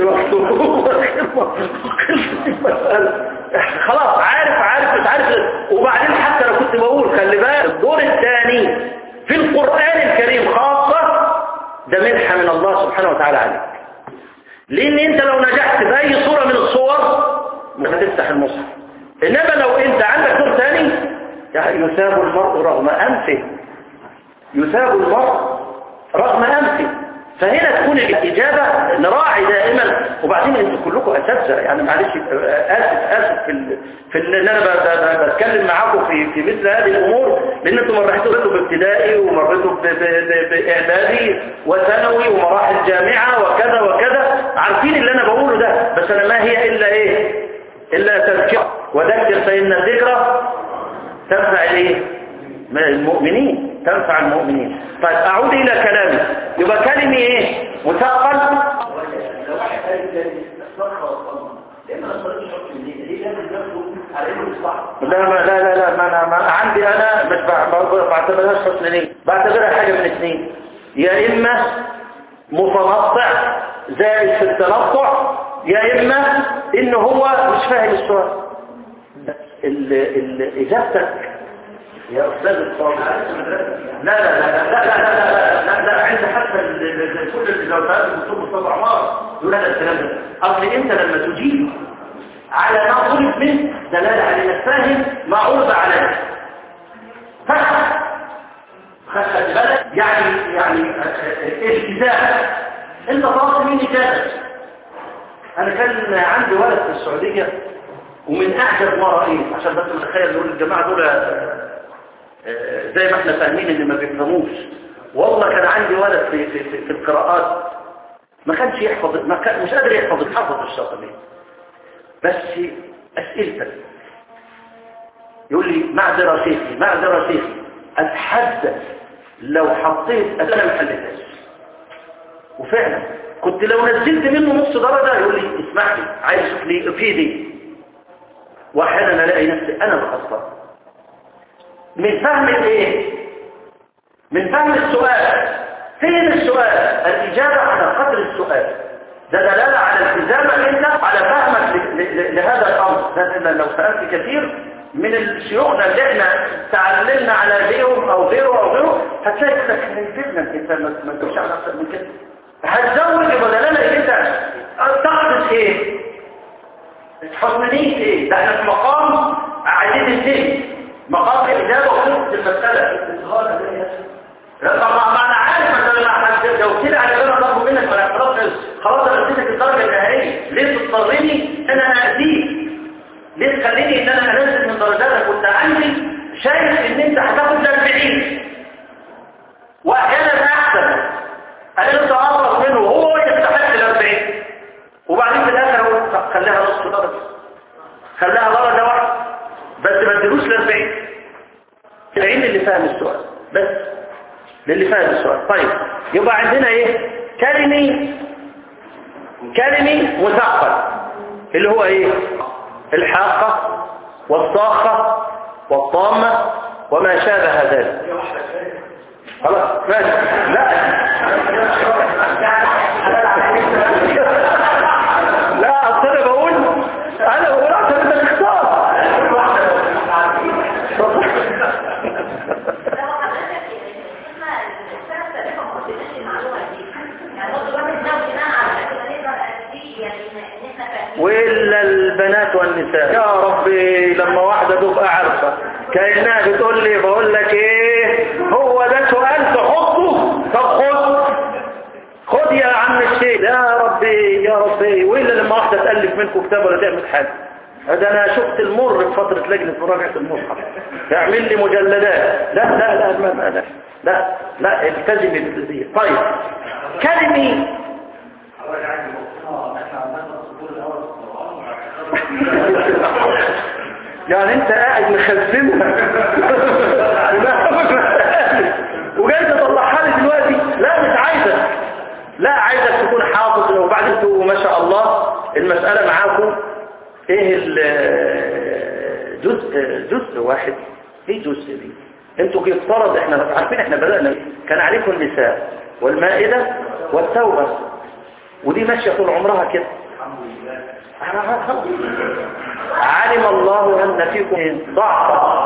المسألة خلاص عارف عارف مش عارف وبعدين حتى لو كنت بقول خلي بالك الدور الثاني في القرآن الكريم خاصة ده منحة من الله سبحانه وتعالى عليك لان انت لو نجحت بأي صورة من الصور مش هتفتح المصحف انما لو انت عندك دور ثاني يثاب المرء رغم انفه يثاب المرء رغم أنفي فهنا تكون الإجابة نراعي دائما وبعدين انتوا كلكم أساتذة يعني معلش آسف آسف في ال... في ال- ان انا ب... ب... بتكلم معاكم في في مثل هذه الامور لان انتم مرحتوا بابتدائي ومريتوا ب... ب... ب... باعدادي وثانوي ومراحل جامعة وكذا وكذا عارفين اللي انا بقوله ده بس انا ما هي الا ايه الا تذكرة وذكر فإن الذكرى تنفع الايه ما المؤمنين تنفع المؤمنين طيب اعود الى كلامي يبقى كلمي ايه مثقل
لو واحد قال لي الصرخة والصمة ليه ما نصرفش حكم الليل؟ ليه لازم ناخده على انه يصلح؟
لا ما لا لا لا ما أنا ما عندي انا مش بع- بع- بعتبرهاش حسن نية بعتبرها حاجه من اثنين يا اما متنطع زائد في التنطع يا اما ان هو مش فاهم السؤال ال ال اجابتك يا استاذ الفاضل لا لا لا لا لا لا لا لا لا عند حتى ال- ال- ال- كل الزوجات الدكتور مصطفى عمار يقول هذا الكلام ده اصل انت لما تجيب على ما طلب منك دلاله على انك فاهم ما عرض عليك فاهم خدت بالك يعني يعني التزام انت طلبت مني كذا انا كان عندي ولد في السعوديه ومن اعجب ما رايت عشان بس متخيل نقول الجماعه دول آه، زي ما احنا فاهمين ان ما بيفهموش والله كان عندي ولد في في في, في القراءات ما كانش يحفظ ما كان مش قادر يحفظ حفظ الشاطبي بس اسئلتك يقول لي معذرة شيخي معذرة شيخي اتحدث لو حطيت انا ما حلتهاش وفعلا كنت لو نزلت منه نص درجة يقول لي اسمح لي عايز اشوف لي في دي واحيانا الاقي نفسي انا بخسر من فهم الايه من فهم السؤال فين السؤال الاجابه على قدر السؤال ده دلاله على التزامك انت على فهمك ل- ل- لهذا الامر ده إن لو سالت كثير من الشيوخنا اللي احنا تعلمنا على غيرهم او غيره او غيره هتلاقي كده هيفيدنا انت ما ما تقولش على اكتر من كده هتزود يبقى دلاله ان انت تقصد ايه حسن نية ايه ده احنا في مقام عايزين الدين مقام الاجابه وخلص المساله لا طبعا ما انا عارف مثلا لو حد لو كده على بالي اطلب منك ولا خلاص خلاص انا اديتك الدرجه النهائيه ليه تضطرني ان انا اذيك ليه تخليني ان انا انزل من درجاتك وانت عندي شايف ان انت هتاخد ل 40 واحيانا احسن انا انت اقرب منه وهو يستحق ال 40 وبعدين في الاخر اقول طب خليها نص درجه خليها درجه واحده بس ما اديلوش ل 40 العين اللي فاهم السؤال بس للي فاهم السؤال طيب يبقى عندنا ايه كلمي كلمي مثقل اللي هو ايه الحاقة والصاخة والطامة وما شابه ذلك خلاص ماشي لا لا اصل انا بقول انا بقول عشان انت تختار وإلا البنات والنساء يا ربي لما واحدة تبقى عارفة كأنها بتقول لي بقول لك ايه هو ده سؤال تحطه طب خد خد يا عم الشيخ يا ربي يا ربي وإلا لما واحدة تألف منكم كتاب ولا تعمل حاجة هذا انا شفت المر في فترة لجنة مراجعة المصحف تعمل لي مجلدات لا لا لا لا لا لا لا, لا التزمي بالذي طيب كلمي يعني انت قاعد مخزنها وجاي تطلعها لي دلوقتي لا مش عايزك لا عايزك تكون حافظ وبعدين انتوا ما شاء الله المسألة معاكم ايه الجزء جزء واحد ايه جزء دي انتوا يفترض احنا عارفين احنا بدأنا كان عليكم النساء والمائدة والتوبة ودي ماشية طول عمرها كده علم الله أن فيكم ضعف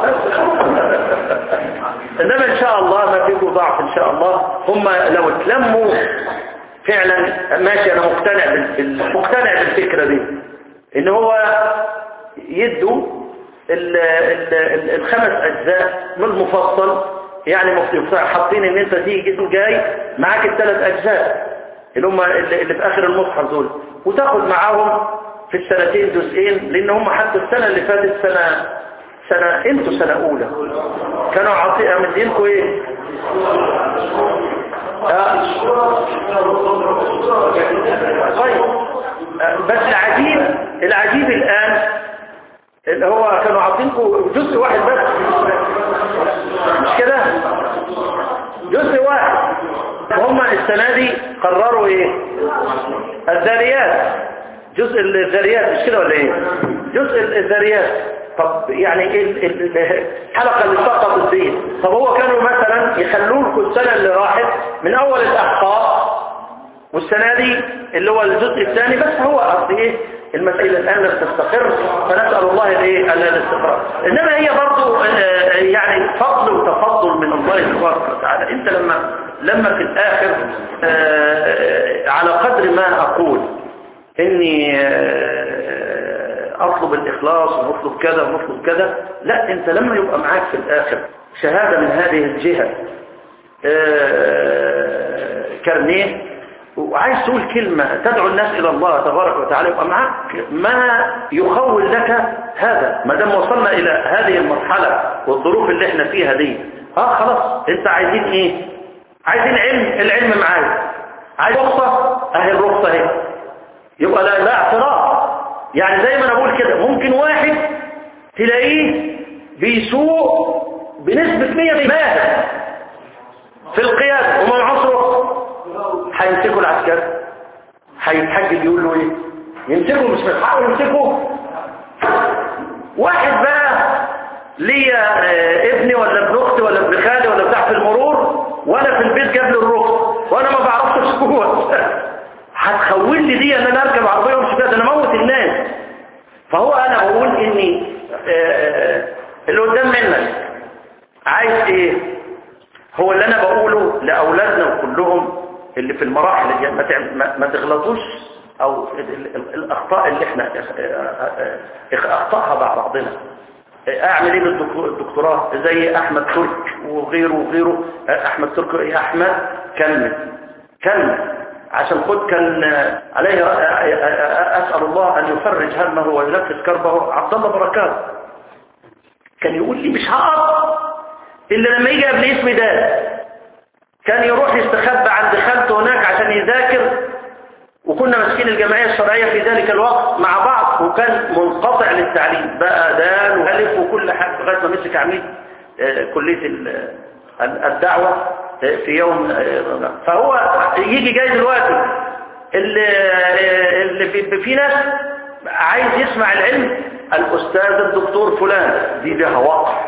إنما إن شاء الله ما فيكم ضعف إن شاء الله هم لو اتلموا فعلا ماشي أنا مقتنع بال... مقتنع بالفكرة دي إن هو يدوا ال... ال... ال... الخمس أجزاء من المفصل يعني مخ- حاطين ان انت تيجي جسم جاي معاك الثلاث اجزاء اللي هم اللي اللي في اخر المصحف دول وتاخد معاهم في السنتين جزئين لان هم حتى السنة اللي فاتت سنة سنة انتوا سنة اولى كانوا عاطئة مدينكم ايه آه. طيب آه، بس العجيب العجيب الان اللي هو كانوا عاطينكم جزء واحد بس مش كده جزء واحد هم السنة دي قرروا ايه الذاريات جزء الذاريات مش كده ولا ايه جزء الذاريات طب يعني ايه ال- ال- الحلقة اللي سقطت دي طب هو كانوا مثلا يخلوا لكم السنة اللي راحت من اول الاحقاء والسنة دي اللي هو الجزء الثاني بس هو أصل إيه المسألة الآن لم تستقر فنسأل الله الإيه ألا الاستقرار إنما هي برضو آه، يعني فضل وتفضل من الله تبارك وتعالى أنت لما لما في الآخر آه، على قدر ما أقول إني آه، أطلب الإخلاص ونطلب كذا ونطلب كذا لا أنت لما يبقى معاك في الآخر شهادة من هذه الجهة آه، كارنيه وعايز تقول كلمة تدعو الناس إلى الله تبارك وتعالى يبقى معاك ما يخول لك هذا ما دام وصلنا إلى هذه المرحلة والظروف اللي احنا فيها دي اه خلاص انت عايزين ايه عايزين علم العلم معاك عايز رخصة اهي الرخصة اهي يبقى لا, لا اعتراض يعني زي ما انا بقول كده ممكن واحد تلاقيه بيسوق بنسبة 100 ماهر في القيادة ومن عصره هيمسكوا العسكري هيتحجج يقول له ايه يمسكوا مش من حقه يمسكوا واحد بقى ليا آه، ابني ولا ابن اختي ولا ابن خالي ولا بتاع في المرور وانا في البيت جاب لي الرخص وانا ما بعرفش اسكوت هتخول لي دي ان انا اركب عربيه وامشي بيها ده انا اموت الناس فهو انا بقول اني آه، اللي قدام منك عايز ايه هو اللي انا بقوله لاولادنا وكلهم اللي في المراحل اللي ما, تعم- ما, ما تغلطوش او ال- ال- الاخطاء اللي احنا اه- اه- اه- اخطاها بعضنا اعمل ايه بالدكتوراه زي احمد ترك وغيره وغيره احمد ترك يا احمد كمل كمل عشان خد كان عليه اسال الله ان يفرج همه وينفس كربه عبد الله بركات كان يقول لي مش هقف الا لما يجي قبل اسمي ده كان يروح يستخبى عند خالته هناك عشان يذاكر وكنا ماسكين الجمعية الشرعية في ذلك الوقت مع بعض وكان منقطع للتعليم بقى دال وألف وكل حاجة لغاية ما مسك عميد آه، كلية ال- ال- الدعوة آه، في يوم آه، فهو يجي جاي دلوقتي اللي, اللي في, في ناس عايز يسمع العلم الأستاذ الدكتور فلان دي لها وقع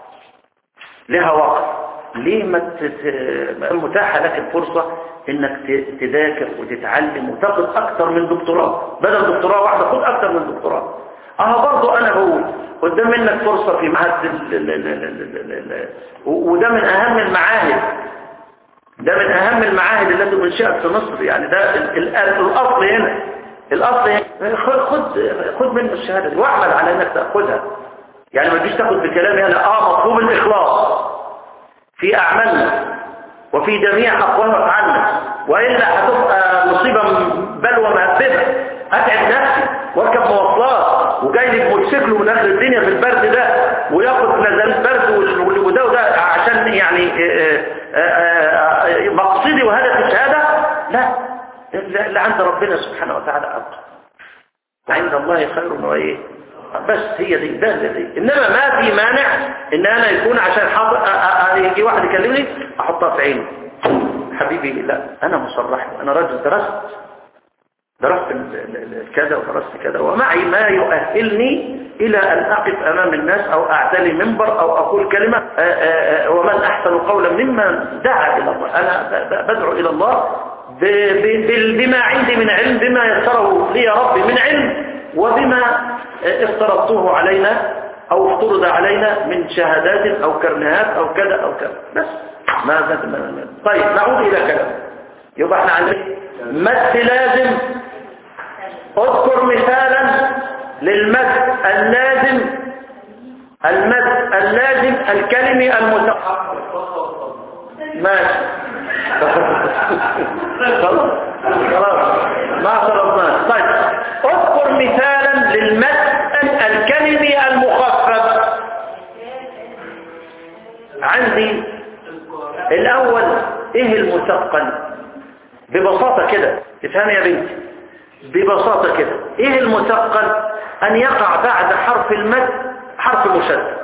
لها وقت ليه ما تت... متاحة لك الفرصة انك ت- تذاكر وتتعلم وتاخد اكتر من دكتوراه بدل دكتوراه واحدة خد اكتر من دكتوراه اه برضو انا بقول قدام منك فرصة في معهد ال- ال- ال- ال- ال- ال- ال- و- وده من اهم المعاهد ده من اهم المعاهد التي انشئت في مصر يعني ده ال- ال- الاصل هنا الاصل هنا خد خد خد منه الشهادة دي واعمل على انك تاخدها يعني ما تجيش تاخد بكلامي انا اه مطلوب الاخلاص في اعمالنا وفي جميع اقوال وافعالنا والا هتبقى مصيبه بلوى مهببه اتعب نفسي واركب مواصلات وجاي لي بموتوسيكل من اخر الدنيا في البرد ده وياخد نزلات برد وال- وده وده عشان يعني آه، آه، آه، مقصدي وهدفي الشهاده لا اللي عند ربنا سبحانه وتعالى افضل عند الله خير وايه بس هي دي ده دي انما ما في مانع ان انا يكون عشان حاضر أ- أ- أ- يجي واحد يكلمني احطها في عيني حبيبي لا انا مصرح انا راجل درست درست ال- ال- ال- كذا ودرست كذا ومعي ما يؤهلني الى ان اقف امام الناس او اعتلي منبر او اقول كلمة آ- آ- آ- ومن احسن قولا ممن دعا الى الله انا ب- ب- بدعو الى الله ب- ب- بال- بما عندي من علم بما يسره لي ربي من علم وبما افترضته علينا او افترض علينا من شهادات او كرنهات او كذا او كذا بس ما زاد ما ما- طيب نعود الى كلام يبقى احنا عندنا مد لازم اذكر مثالا للمد اللازم المد اللازم الكلمي المتحقق ماشي خلاص خلاص ما خلصنا طيب اذكر مثالا للمد الكلمي المخفف عندي الاول ايه المثقل ببساطة كده افهم يا بنتي ببساطة كده ايه المثقل ان يقع بعد حرف المد حرف مشدد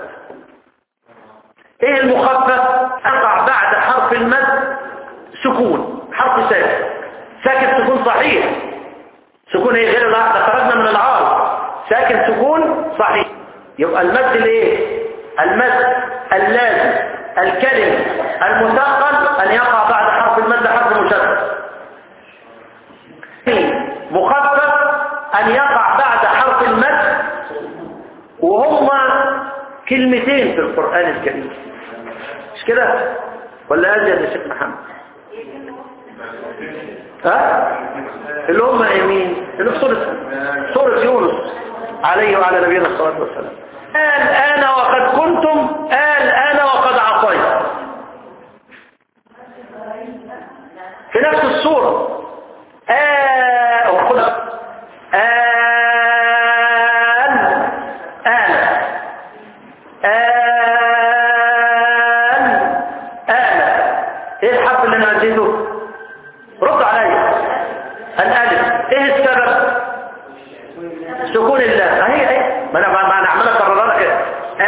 ايه المخفف يقع بعد حرف المد سكون حرف ساكن ساكن سكون صحيح سكون ايه غير العقل خرجنا من العار ساكن سكون صحيح يبقى المد الايه المد اللازم الكلمة المثقل ان يقع بعد حرف المد حرف مشدد مخفف ان يقع بعد حرف المد وهما كلمتين في القرآن الكريم مش كده ولا أزيد يا شيخ محمد ها اللي هم يمين اللي في سورة سورة يونس عليه وعلى نبينا الصلاة والسلام قال أنا وقد كنتم قال أنا وقد عصيت في نفس الصورة آه وخذ آل آل آل آل ايه الحرف اللي انا نسيته رد عليا الالف ايه السبب سكون الله اهي اهي ما انا ما انا عمال اكررها كده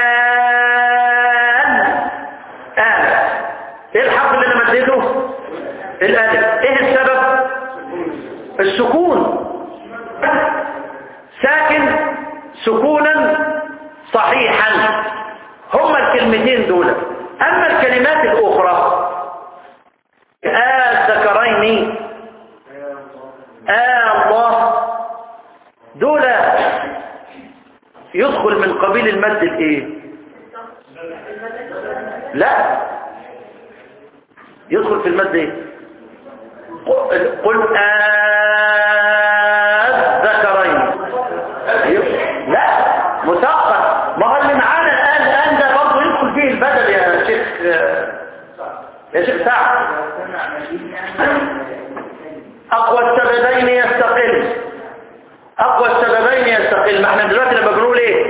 آل آل ايه الحرف اللي انا مديته الالف ايه السبب السكون ساكن سكونا صحيحا هما الكلمتين دول اما الكلمات الاخرى آه الذكرين آه الله دول يدخل من قبيل المد الايه لا يدخل في المد ايه قل الذكرين لا مثقل ما هو اللي معانا الان الان ده برضه يدخل فيه البدل يا شيخ يا شيخ سعد اقوى السببين يستقل اقوى السببين يستقل ما احنا دلوقتي لما بنقول ايه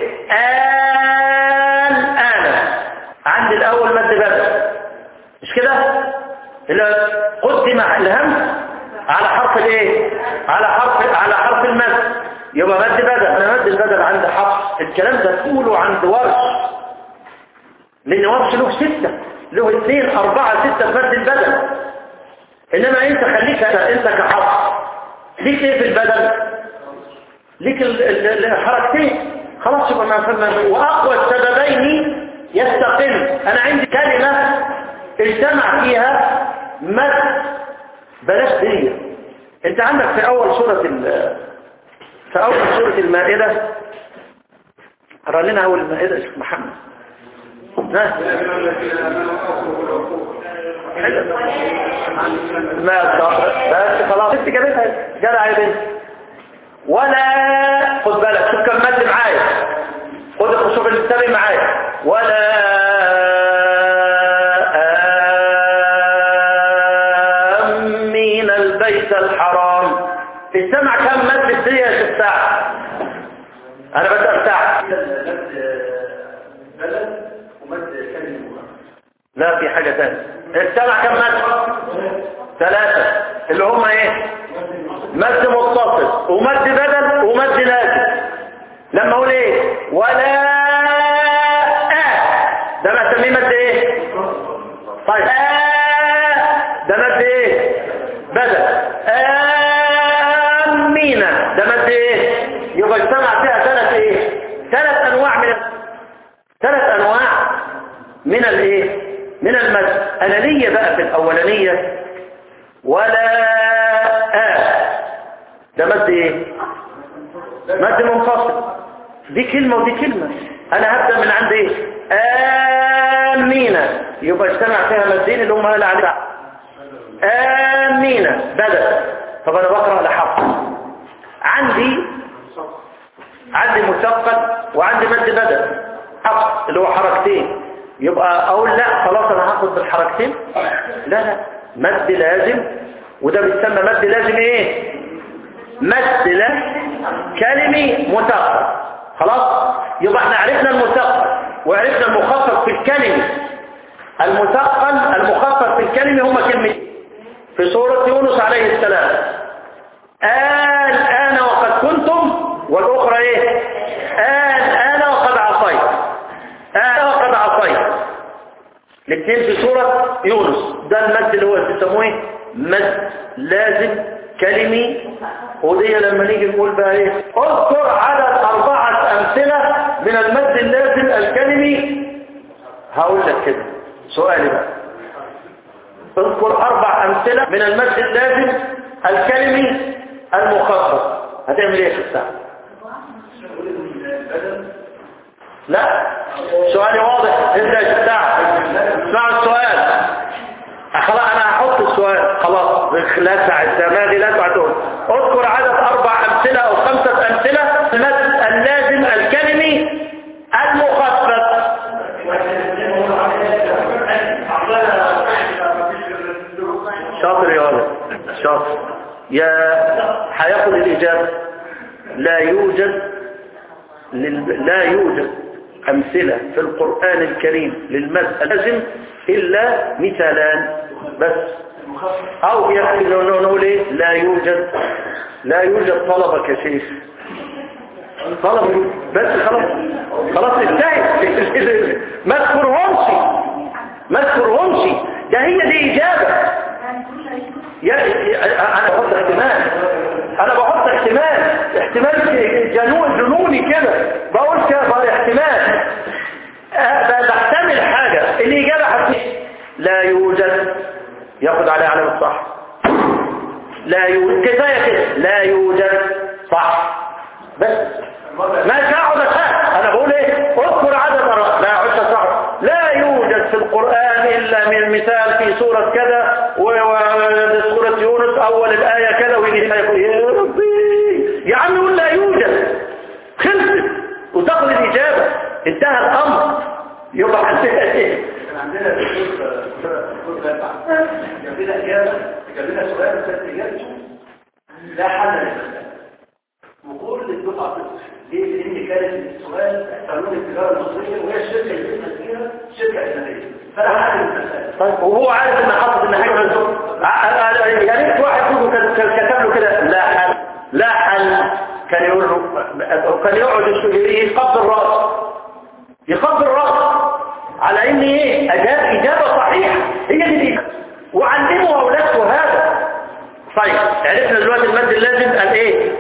ان انا عندي الاول مد بدل مش كده اللي قدم الهمس على حرف الايه على حرف على حرف المد يبقى مد بدل انا مد البدل عند حرف الكلام ده تقوله عند ورش لان ورش له ستة له اثنين اربعة ستة في مد البدل انما انت خليك انت كحرف ليك ايه في البدل ليك ال- ال- الحركتين خلاص يبقى ما فهمنا واقوى السببين يستقل انا عندي كلمة اجتمع فيها مد بلاش دي انت عندك في اول سورة ال- في اول سورة المائدة قرأ لنا اول المائدة يا شيخ محمد ها؟ ما الضغط بس خلاص انت جابتها جدع يا بنت ولا خد بالك شوف كم مد معايا خد شوف التابع معايا ولا آمين البيت الحرام استمع كم مد الدنيا يا شيخ سعد انا بسأل سعد
بلد ومد كلمة
لا في حاجة تانية استمع كم مد ثلاثة اللي هم ايه مد متصل ومد بدل ومد لازم لما اقول ايه ولا آه ده ما اسميه مد ايه طيب آه ده مد ايه بدل آمين ده مد ايه يبقى اجتمع فيها ثلاث ايه ثلاث انواع من ثلاث انواع من الايه من المد انا ليا بقى في الاولانيه ولا آه ده مد ايه مد منفصل دي كلمة ودي كلمة انا هبدأ من عند ايه آمين يبقى اجتمع فيها مدين اللي هم قال عليه آمين بدل طب انا بقرأ على حرف عندي عندي مثقل وعندي مد بدل حرف اللي هو حركتين يبقى اقول لا خلاص انا هاخد بالحركتين لا لا مد لازم وده بيتسمى مد لازم ايه مد لازم كلمي مثقل خلاص يبقى احنا عرفنا المثقل وعرفنا المخفف في الكلمة المثقل المخفف في الكلمة هما كلمتين في سورة يونس عليه السلام الآن وقد كنتم والأخرى ايه الآن وقد عصيت الآن وقد عصيت الاثنين في سورة يونس ده المد اللي هو بيسموه ايه مد لازم كلمي ودي لما نيجي نقول بقى ايه اذكر عدد اربعة امثلة من المد اللازم الكلمي هقول لك كده سؤالي بقى اذكر اربع امثلة من المد اللازم الكلمي المخفف هتعمل ايه في الساعة لا سؤالي واضح انت يا الساعة اسمعوا السؤال خلاص انا هحط السؤال خلاص لا ساعة دماغي لا تعدون اذكر عدد اربع امثلة او خمسة امثلة المد اللازم الكلمي المخفف شاطر يا ولد شاطر يا هياخد الإجابة لا يوجد لل... لا يوجد أمثلة في القرآن الكريم للمد اللازم إلا مثالان بس أو يكفي لو نقول إيه لا يوجد لا يوجد طلبة كشيخ طلب بس خلاص خلاص انتهت ما تذكرهمش ما تذكرهمش ده هي دي إجابة يا انا بحط احتمال انا بحط احتمال احتمال جنون جنوني كده بقول كده بقول احتمال أه بحتمل حاجة الإجابة حتى لا يوجد ياخد عليها علامة صح لا يوجد كفاية كده لا يوجد صح بس ما اقعد اسال انا بقول ايه اذكر عدد مرات لا اقعد صح لا يوجد في القرآن الا من مثال في سورة كذا وسورة يونس اول الاية كذا ويجي يقول يا ربي يا عم يقول لا يوجد خلصت وتاخد الاجابة انتهى الامر يبقى عندنا ايه
كان عندنا في الدكتور جاب لنا اجابه جاب لنا سؤال بس اجابته لا حل للمساله وكل الدفعه تسكت ليه؟ لان كانت السؤال قانون التجاره المصريه وهي الشركه اللي بتسال فيها شركه اجنبيه فانا حل المساله
طيب وهو عارف ان حاطط ان حاجه منسوب يا ريت واحد فيكم كان كان كتب له كده لا حل لا حل كان يقول له كان يقعد يقبض الراس يقبض الراس على ان ايه اجاب اجابه صحيحه هي دي الإجابة. وعلموا اولادكم هذا طيب عرفنا دلوقتي المد اللازم قال ايه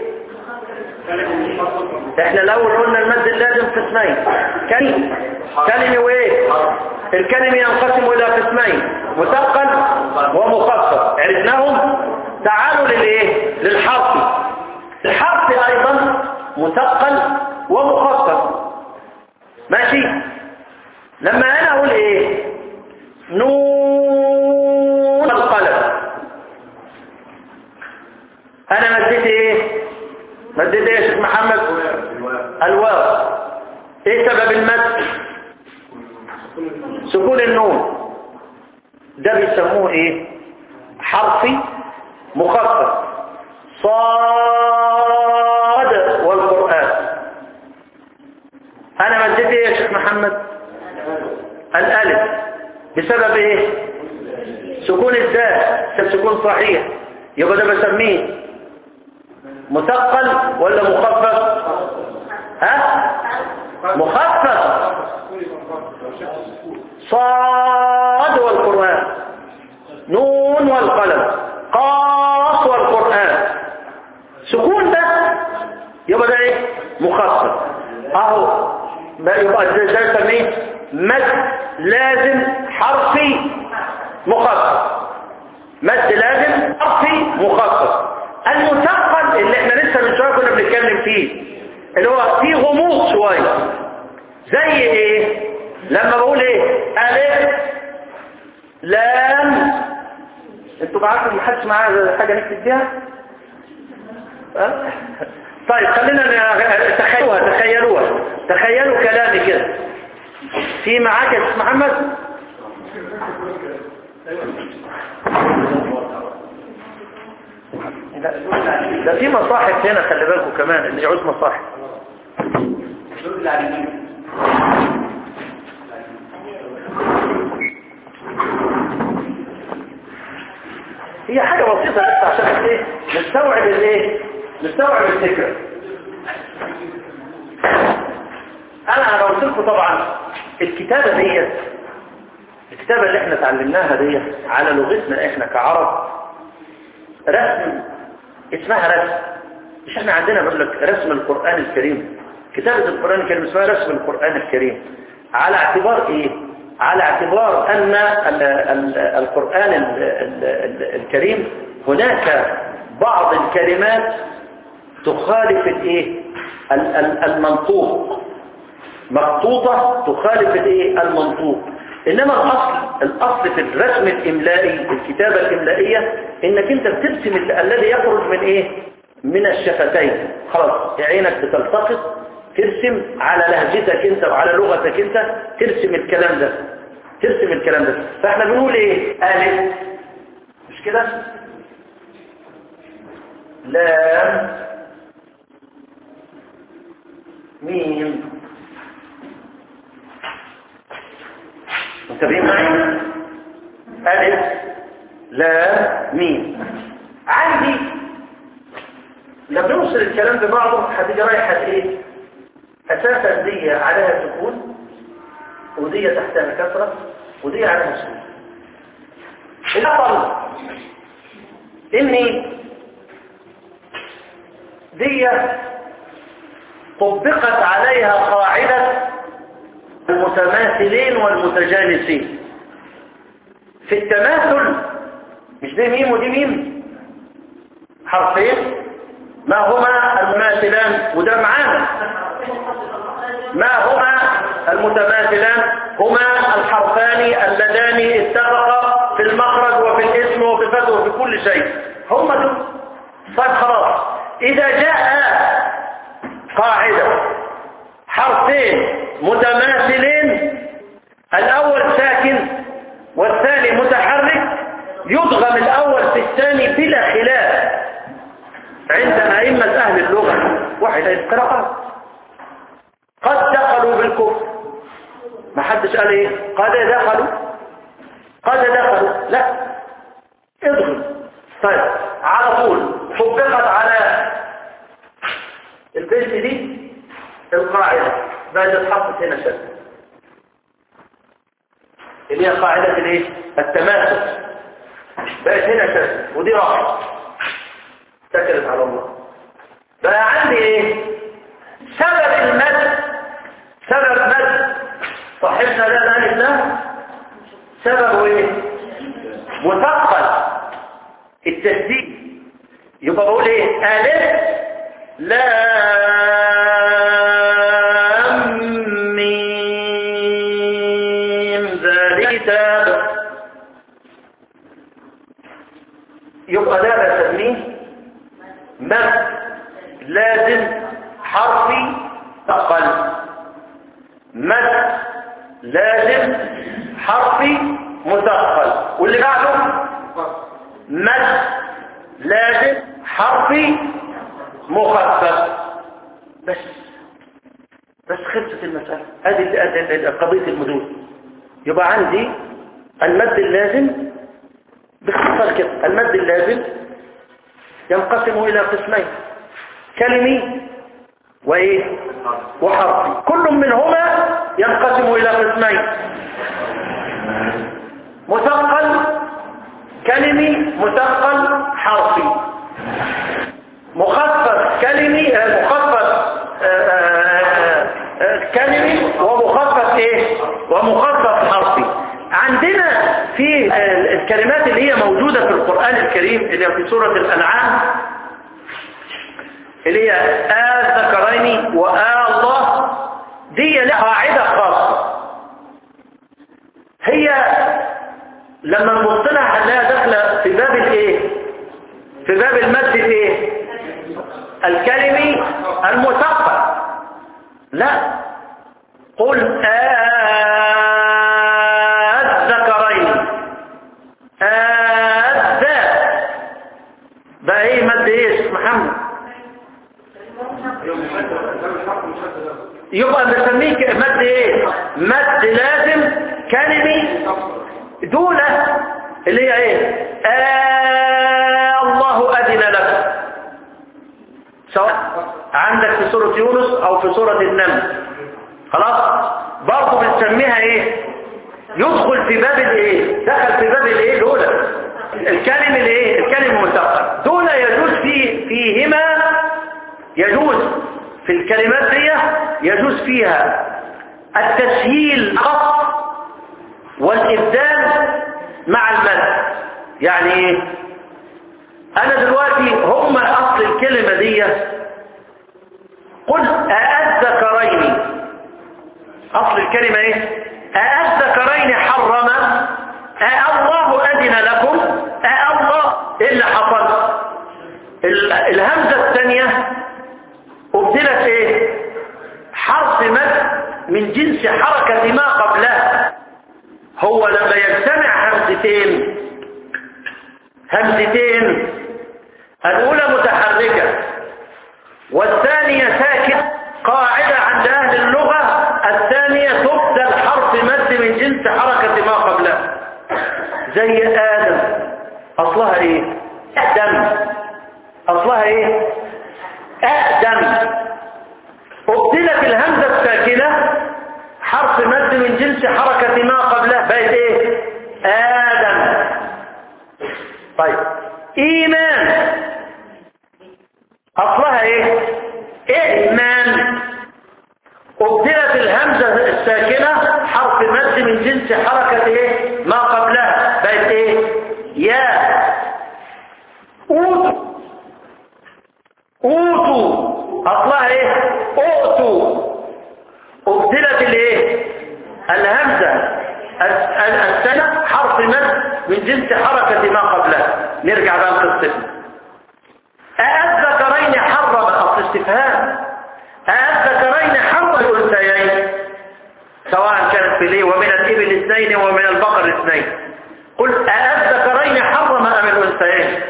احنا الاول قلنا المد اللازم قسمين كلمه كلمه وايه الكلمه ينقسم الى قسمين مثقل ومخفف عرفناهم تعالوا للايه للحرف الحرف ايضا مثقل ومخفف ماشي لما انا اقول ايه نون القلم انا مديت ايه مديت ايه يا شيخ محمد الواو ايه سبب المد سكون النون ده بيسموه ايه حرفي مخفف صاد والقرآن انا مديت ايه يا شيخ محمد الالف بسبب ايه سكون الدال سكون صحيح يبقى ده بسميه مثقل ولا مخفف ها مخفف صاد والقرآن نون والقلم قاف والقرآن سكون ده يبقى ده ايه مخفف اهو ده يبقى ده ده نسميه مد لازم حرفي مخفف مد لازم حرفي مخفف المثقل اللي احنا لسه من شويه كنا بنتكلم فيه اللي هو فيه غموض شويه زي ايه لما بقول ايه الف لام انتوا معاكم محدش معاه حاجه نكتب بيها أه؟ طيب خلينا تخيلوها تخيلوها تخيلوا كلامي كده في معاك يا أستاذ محمد لا، ده في مصاحف هنا خلي بالكم كمان اللي يعوز مصاحف
الزوج اللي على اليمين
هي حاجة بسيطة بس عشان ايه نستوعب الايه نستوعب الفكرة انا انا قلت لكم طبعا الكتابة ديت الكتابة اللي احنا اتعلمناها ديت على لغتنا احنا كعرب رسم اسمها رسم مش احنا عندنا بقول لك رسم القرآن الكريم كتابة القرآن الكريم اسمها رسم القرآن الكريم على اعتبار ايه على اعتبار ان ال- ال- القرآن ال- ال- ال- الكريم هناك بعض الكلمات تخالف الايه ال- ال- المنطوق مخطوطة تخالف الايه المنطوق انما الاصل الاصل في الرسم الاملائي الكتابة الاملائية انك انت بترسم ال- الذي يخرج من ايه من الشفتين خلاص عينك بتلتقط ترسم على لهجتك انت وعلى لغتك انت ترسم الكلام ده ترسم الكلام ده فاحنا بنقول ايه الف مش كده لام ميم منتبهين معي ألف لا ميم عندي لما نوصل الكلام ببعضه هتيجي رايحة ايه أساسا دي عليها سكون ودي تحتها كسرة ودي عليها سكون الأصل إني دي طبقت عليها قاعدة المتماثلين والمتجانسين في التماثل مش دي ميم ودي ميم حرفين ما هما المماثلان وده معانا ما هما المتماثلان هما الحرفان اللذان اتفقا في المخرج وفي الاسم وفي الفتح وفي كل شيء هما دول طيب خلاص إذا جاء قاعدة حرفين متماثلين الأول ساكن والثاني متحرك يضغم الأول في الثاني بلا خلاف عند أئمة أهل اللغة واحد القراءات قد دخلوا بالكفر ما حدش قال ايه قد دخلوا قد دخلوا لا اضغم طيب على طول طبقت على البنت دي القاعدة بعد اتحطت هنا شد اللي هي قاعدة الايه التماسك بقت هنا شد ودي راحت اتكلت على الله بقى عندي ايه سبب المد سبب مد صاحبنا ده الالف ده سببه ايه مثقل التسديد يبقى بقول ايه الف لام ميم ذلك كتاب يبقى ده بسميه مد لازم حرفي ثقل مد لازم حرفي مثقل واللي بعده مد لازم حرفي مخفف بس بس خلصت المسألة هذه هذه قضية المدود يبقى عندي المد اللازم باختصار كده المد اللازم ينقسم إلى قسمين كلمي وإيه وحرفي كل منهما ينقسم إلى قسمين مثقل كلمي مثقل حرفي مخفف كلمي آه، مخفف آه، آه، آه، كلمي ومخفف ايه ومخفف حرفي عندنا في آه، الكلمات اللي هي موجودة في القرآن الكريم اللي هي في سورة الأنعام اللي هي آ ذكرين وآ الله دي لها قاعدة خاصة هي لما نبص لها هنلاقيها داخله في باب الايه في باب المد الايه الكلمي المثقل لا قل يبقى بنسميه ك- مد ايه مد لازم كلمي دون اللي هي ايه آه الله اذن لك سواء عندك في سورة يونس او في سورة النمل خلاص برضه بنسميها ايه يدخل في باب الايه دخل في باب الايه دول الكلم الايه الكلم المثقل دول يجوز في فيهما يجوز في الكلمات دي يجوز فيها التسهيل خط والإبدال مع المد يعني ايه انا دلوقتي هم اصل الكلمة دي قل أأذكرين اصل الكلمة ايه أأذكرين حرم أالله أذن لكم أالله ايه اللي حصل ال- الهمزة الثانية أبدلت ايه حرف مد من جنس حركة ما قبلها هو لما يجتمع همزتين همزتين الأولى متحركة والثانية ساكنة قاعدة عند أهل اللغة الثانية تبدل حرف مد من جنس حركة ما قبلها زي آدم أصلها إيه؟ أدم أصلها إيه؟ أدم أبدلت الهمزة الساكنة حرف مد من جنس حركة ما قبلها بقت إيه؟ آدم طيب إيمان أصلها إيه؟ إيمان أبدلت الهمزة الساكنة حرف مد من جنس حركة إيه؟ ما قبلها بقت إيه؟ يا أوتوا أوتوا أصلها إيه؟ أوتوا أبدلت الإيه؟ الهمزة الس- السنة حرف مد من جنس حركة ما قبلها نرجع بقى لقصتنا أأذكرين حرم أصل استفهام أأذكرين حرم الأنثيين سواء كانت في ليه ومن الإبل اثنين ومن البقر اثنين قل أأذكرين حرم أم الأنثيين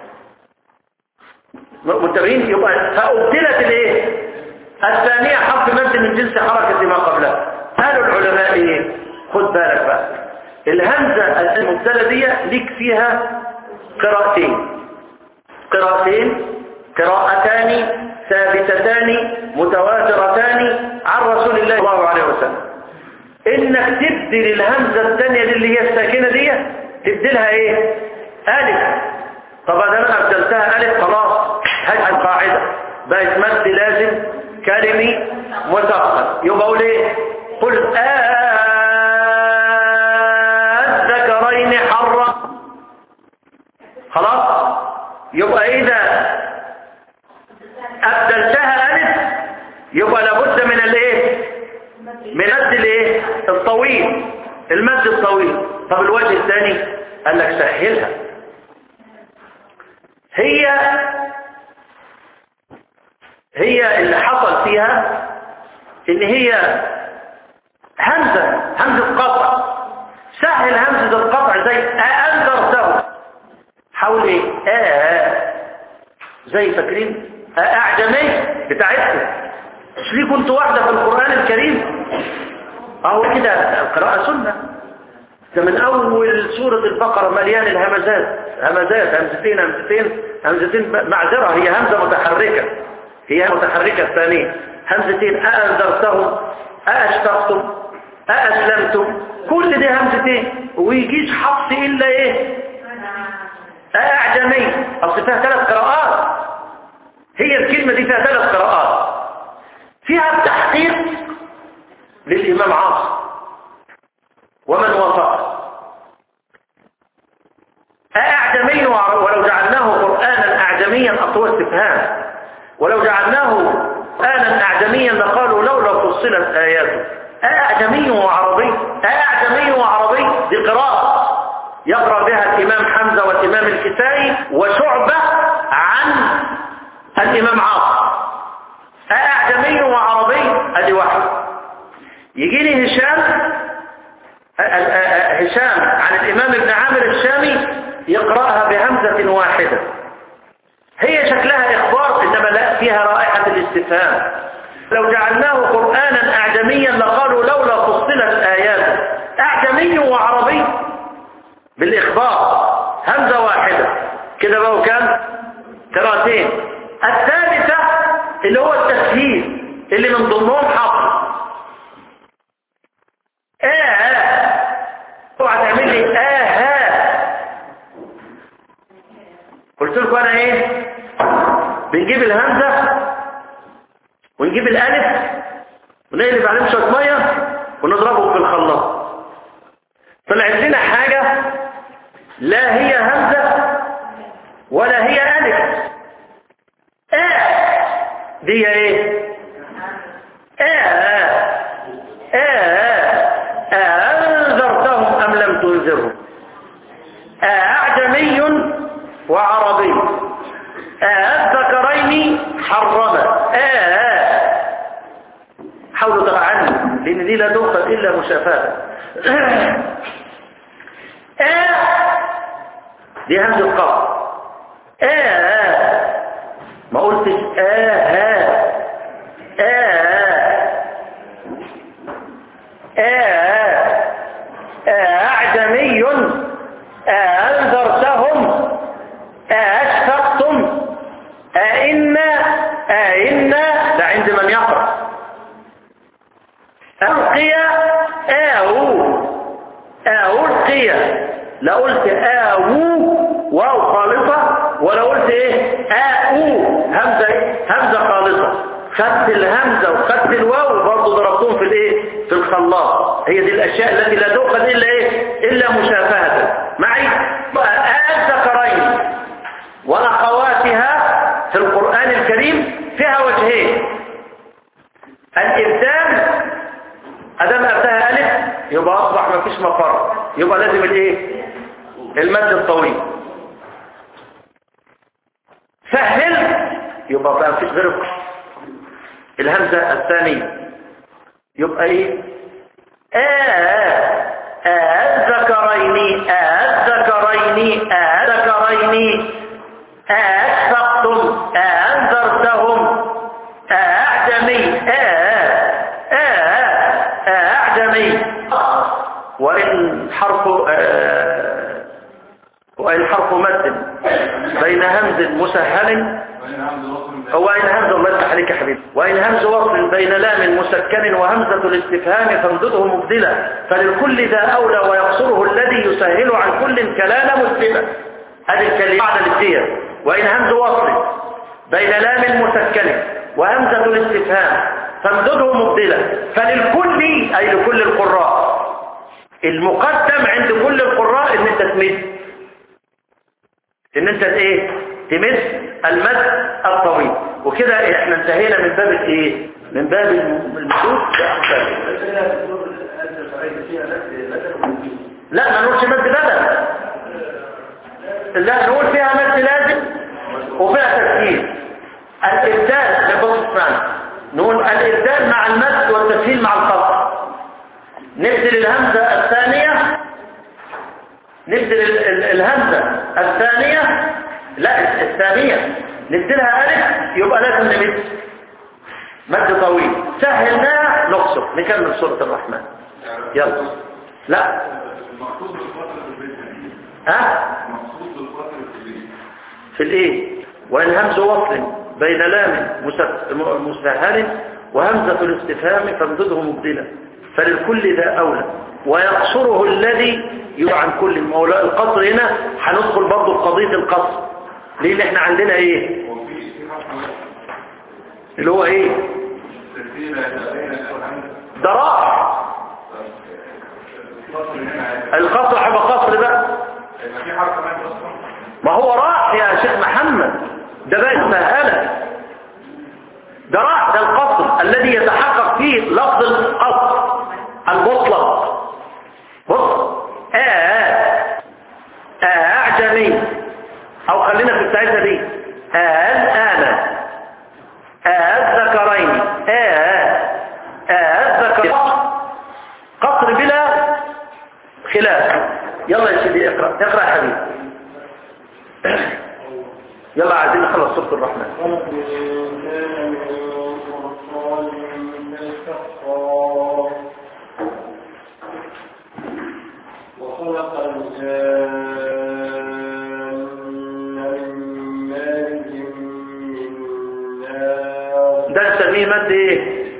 متابعين يبقى فأبدلت الايه الثانية حرف مد من جنس حركة ما قبلها قالوا العلماء ايه خد بالك بقى الهمزة المبتلة دي ليك فيها قراءتين قراءتين قراءتان ثابتتان متواترتان عن رسول الله صلى الله عليه وسلم انك تبدل الهمزة الثانية دي اللي هي الساكنة دي تبدلها ايه الف طبعا انا ابدلتها الف خلاص هذه القاعدة بقت مد لازم كلمي مثقل يبقى اقول ايه قل الذكرين حرم خلاص يبقى اذا ابدلتها الف يبقى لابد من الايه من المد الايه الطويل المد الطويل طب الوجه الثاني قال لك سهلها هي هي اللي حصل فيها ان هي همزة همزة قطع سهل همزة القطع زي أأنذرته حول ايه آه زي فاكرين آه أعجمي بتاعتكم مش ليه كنت واحدة في القرآن الكريم اهو كده القراءة سنة ده من أول سورة البقرة مليان الهمزات همزات همزتين همزتين همزتين معذرة هي همزة متحركة هي متحركة الثانية همزتين أأنذرتهم أأشفقتم أأسلمتم كل دي همزتين ويجيش حفص إلا إيه أعجمي أصل فيها ثلاث قراءات هي الكلمة دي فيها ثلاث قراءات فيها التحقيق للإمام عاصم ومن وافق أعجمي ولو جعلناه قرآنا أعجميا أطوى استفهام ولو جعلناه قرآنا أعجميا لقالوا لولا فصلت آياته أعجمي وعربي أعجمي وعربي دي قراءة يقرأ بها الإمام حمزة والإمام الكسائي وشعبة عن الإمام عاصم أعجمي وعربي أدي واحد يجيني هشام هشام عن الإمام ابن عامر الشامي يقرأها بهمزة واحدة هي شكلها إخبار إنما لا فيها رائحة الاستفهام لو جعلناه قرآنا أعجميا لقالوا لولا فصلت آياته أعجمي وعربي بالإخبار همزة واحدة كده بقوا كام قراءتين الثالثة اللي هو التسهيل اللي من ضمنهم حفظ آه اوعى تعمل لي آه قلت لكم أنا إيه بنجيب الهمزة ونجيب الألف ونقلب عليهم شوية مية ونضربهم في الخلاط طلعت لنا حاجة لا هي همزة ولا هي ألف آه دي ايه آه آه آه أنذرتهم أم لم تنذرهم آه أعجمي وعربي آه الذكرين حرم آه حاولوا ترى لأن دي لا تؤخذ إلا مشافاة آه دي همزة قاف آه ما قلتش آه آه آه أعجمي أنذرتهم أشفقتم أئنا أئنا ده عند من يقرأ ألقي آو آو القي لا قلت آو واو خالصة ولا قلت ايه آو همزة ايه همزة خالصة خدت الهمزة وخدت الواو برضه ضربتهم في الايه في الخلاط هي دي الاشياء التي لا تؤخذ الا ايه الا مشافهة معي الذكرين واخواتها في القرآن الكريم فيها وجهين الابدال ادام ابداها الف يبقى اصبح ما فيش مفر يبقى لازم الايه المد الطويل سهل يبقى ما فيش غير الهمزة الثانية يبقى ايه آه الذكرين الذكرين الذكرين أشفقتم أنذرتهم أعجمي أعجمي وإن حرف وإن حرف مد بين همز مسهل هو إن همز مد عليك يا حبيبي وإن همز وصل بين لام مسكن وهمزة الاستفهام فامدده مبدلا فللكل ذا أولى ويقصره الذي يسهل عن كل كلام مسلما هذه الكلمة بعد الابتياء وإن همز وصل بين لام مسكن وهمزة الاستفهام فامدده مبدلا فللكل أي لكل القراء المقدم عند كل القراء ان انت تمد ان انت ايه تمد المد الطويل وكده احنا انتهينا من باب الايه من باب المدود لا ما نقولش مد بدل لا نقول فيها مد لازم وفيها تسهيل الابدال نبص معنا نقول الابدال مع المد والتسهيل مع القصر نبدل الهمزة الثانية نبدل ال ال الهمزة الثانية لا الثانية نبدلها ألف يبقى لازم نمد مد طويل سهلناها نقصر نكمل سورة الرحمن يلا لا
المقصود بالفترة في البيت
ها
المقصود بالفترة في البيت
في الايه وإن همز وصل بين لام مس- م- مسهل وهمزة الاستفهام فامدده مبدلا فللكل ذا أولى ويقصره الذي يدعى عن كل المولى القصر هنا هندخل برضه في قضية القصر لأن احنا عندنا ايه
وفي في حرف
اللي هو ايه
تسجيل تقريبا الحمد
ده راح
فصل هنا
القصر هيبقى قصر بقى
يبقى في حرف كمان اصلا
ما هو راح يا شيخ محمد ده بقى مسهلة ده راح ده القصر الذي يتحقق فيه لفظ القصر المطلق بص آه آه أعجمي أو خلينا في الساعتها دي آه الآن آه الذكرين آه آه الذكرين قصر بلا خلاف يلا يا سيدي اقرأ اقرأ يا حبيبي يلا عايزين نخلص سورة الرحمن
رب إن كان من قرطان شقا وخلق الجان من مارج من نار
ده نسميه مد ايه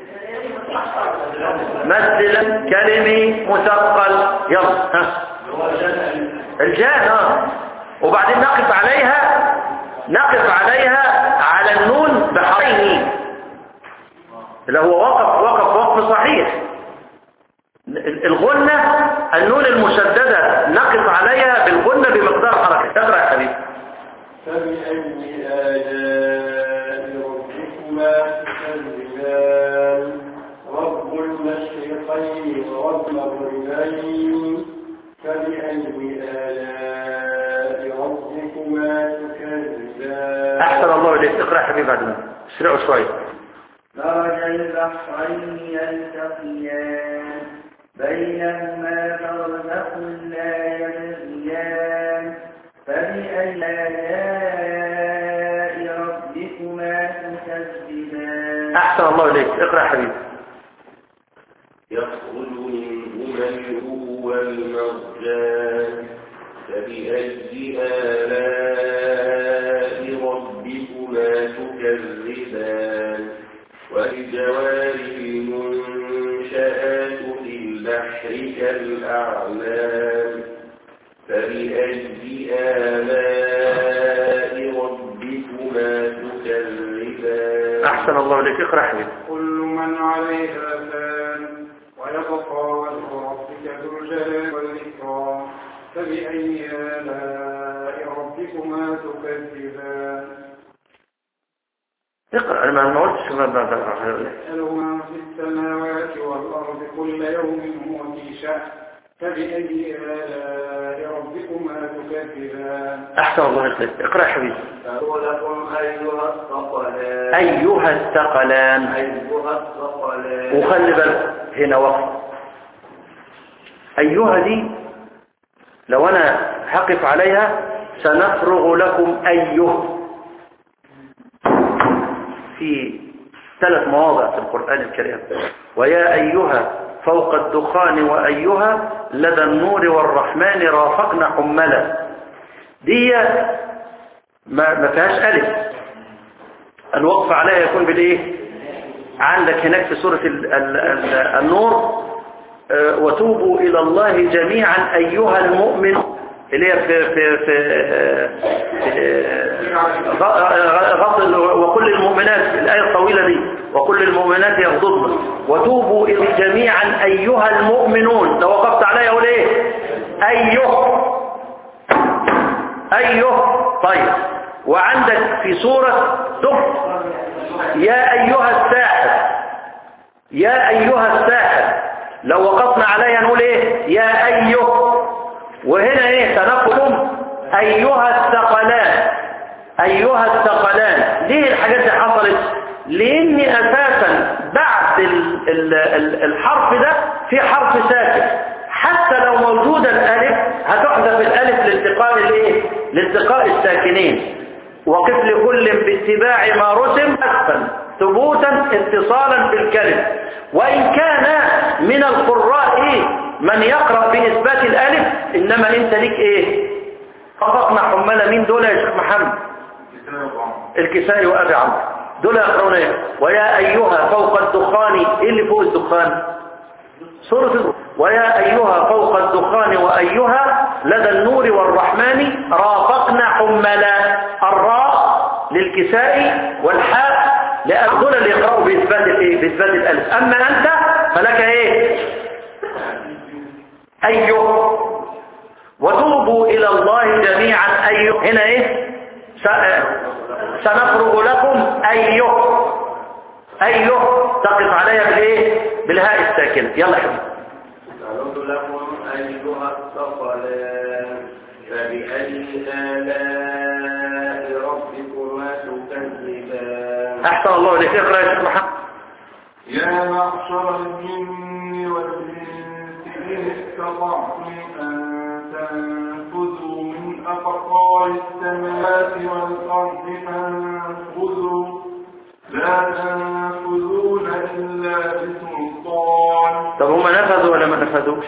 مد كلمي مثقل يلا ها الجان اه وبعدين نقف عليها نقف عليها على النون بحرفين اللي هو وقف وقف وقف صحيح الغنة النون المشددة نقف عليها بالغنة بمقدار حركة اقرأ يا حبيبي
فبأي آلاء ربكما تكذبان رب المشرقين ورب المغربين فبأي آلاء ربكما تكذبان
احسن الله اليك اقرأ يا حبيبي بعد ما اسرعوا شوية
مرج البحرين يلتقيان بينهما برزخ لا يبغيان فبأي آلاء ربكما تكذبان
احسن الله اليك اقرأ يا حبيبي
يخرج منهما اللؤلؤ والمرجان فبأي آلاء ربكما تكذبان والجوار المنشآت في البحر كالأعلام فبأي آلاء ربكما تكذبان
احسن الله اليك اقرأ يا حبيبي
كل من عليها فان ويبقى وجه ربك ذو الجلال والإكرام فبأي آلاء ربكما تكذبان
اقرأ انا ما قلتش ما- ما- ما-
يسأله من في السماوات والأرض كل يوم هو في شأن فبأي آلاء ربكما تكذبان
احسن الله اليك اقرأ يا حبيبي
لكم أيها الثقلان
ايها الثقلان
أيها الثقلان
وخلي بالك هنا وقف أيها دي لو أنا هقف عليها سنفرغ لكم أيه في ثلاث مواضع في القرآن الكريم ويا أيها فوق الدخان وأيها لدى النور والرحمن رافقنا حملا دي ما ما فيهاش ألف الوقف عليها يكون بالإيه عندك هناك في سورة ال ال ال النور آه، وتوبوا إلى الله جميعا أيها المؤمن اللي هي في في في آه، غ- غض وكل المؤمنات الآية الطويلة دي وكل المؤمنات يغضضن وتوبوا إلى جميعا أيها المؤمنون لو وقفت عليها أقول إيه أيه أيه طيب وعندك في سورة دخل يا أيها الساحر يا أيها الساحر لو وقفنا عليها نقول إيه يا أيه وهنا إيه سنقول أيها الثقلان أيها الثقلان ليه الحاجات دي حصلت لأن أساسا بعد ال ال ال الحرف ده في حرف ساكن حتى لو موجودة الألف هتحذف الألف لالتقاء الإيه لالتقاء الساكنين وقف لكل باتباع ما رسم حذفا ثبوتا اتصالا بالكلم وإن كان من القراء من يقرأ بإثبات الألف إنما أنت ليك إيه فقطنا حمالة مين دول يا شيخ محمد الكسائي وأبي عمرو دول يقرؤون إيه ويا أيها فوق الدخان إيه اللي فوق الدخان سورة الدخان. ويا أيها فوق الدخان وأيها لدى النور والرحمن رافقنا حملا الراء للكسائي والحاء لأن دول اللي يقرأوا بإثبات الإيه بإثبات الألف أما أنت فلك إيه أيه وتوبوا إلى الله جميعا أيه هنا إيه س- سنفرغ لكم أيه أيه تقف عليها بالإيه بالهاء الساكنة يلا يا حبيبي
تعرض لكم أيها الثقلان فبأي آلاء ربكما تكذبان
أحسن الله إليك اقرأ يا شيخ محمد
يا معشر الجن والإنس إن استطعتم أن تنفذوا من أقطار السماوات والأرض فانفذوا لا تنفذون إلا بسلطان
سلطان
طب هم نفذوا ولا ما نفذوش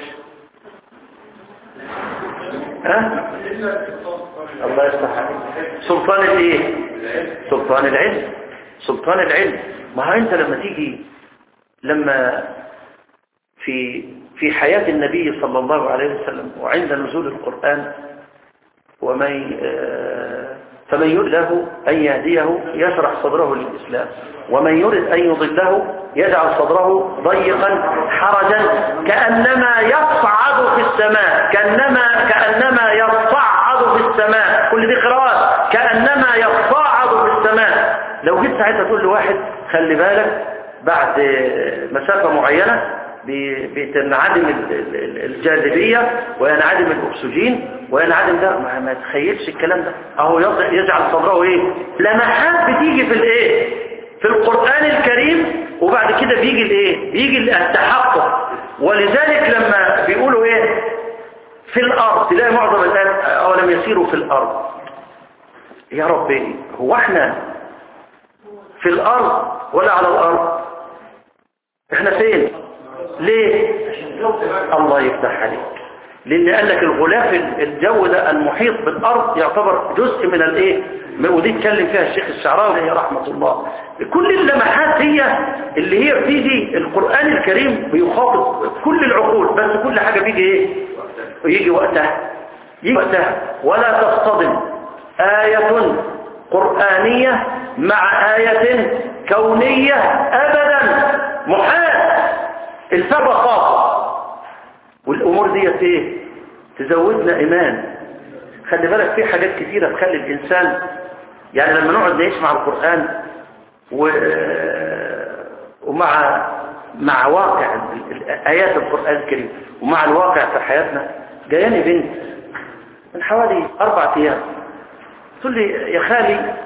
ها الله يفتح عليك سلطان الايه سلطان العلم سلطان العلم ما هو انت لما تيجي لما في في حياة النبي صلى الله عليه وسلم وعند نزول القرآن ومن آه، فمن يرد له أن يهديه يشرح صدره للإسلام ومن يرد أن يضله يجعل صدره ضيقا حرجا كأنما يصعد في السماء كأنما, كأنما يصعد في السماء كل دي قراءات كأنما يصعد في السماء لو جيت ساعتها تقول لواحد خلي بالك بعد مسافة معينة بي- بتنعدم ال- ال- الجاذبية وينعدم الأكسجين وينعدم ده ما, ما تخيلش الكلام ده أهو يضع- يجعل صدره إيه لمحات بتيجي في الإيه في القرآن الكريم وبعد كده بيجي الإيه بيجي التحقق ولذلك لما بيقولوا إيه في الأرض تلاقي معظم الآن أولم يسيروا في الأرض يا ربي هو احنا في الأرض ولا على الأرض احنا فين ليه الله يفتح عليك لان قال لك الغلاف الجو ده المحيط بالارض يعتبر جزء من الايه ودي اتكلم فيها الشيخ الشعراوي عليه رحمه الله كل اللمحات هي اللي هي بتيجي القران الكريم بيخاطب كل العقول بس كل حاجه بيجي ايه يجي وقتها يجي وقتها ولا تصطدم آية قرآنية مع آية كونية أبدا محال الفرق خاصة والأمور دي ايه تزودنا إيمان خلي بالك في حاجات كثيرة تخلي الإنسان يعني لما نقعد نعيش مع القرآن و... ومع مع واقع ال- ال- آيات القرآن الكريم ومع الواقع في حياتنا جاياني بنت من حوالي أربع أيام تقول لي يا خالي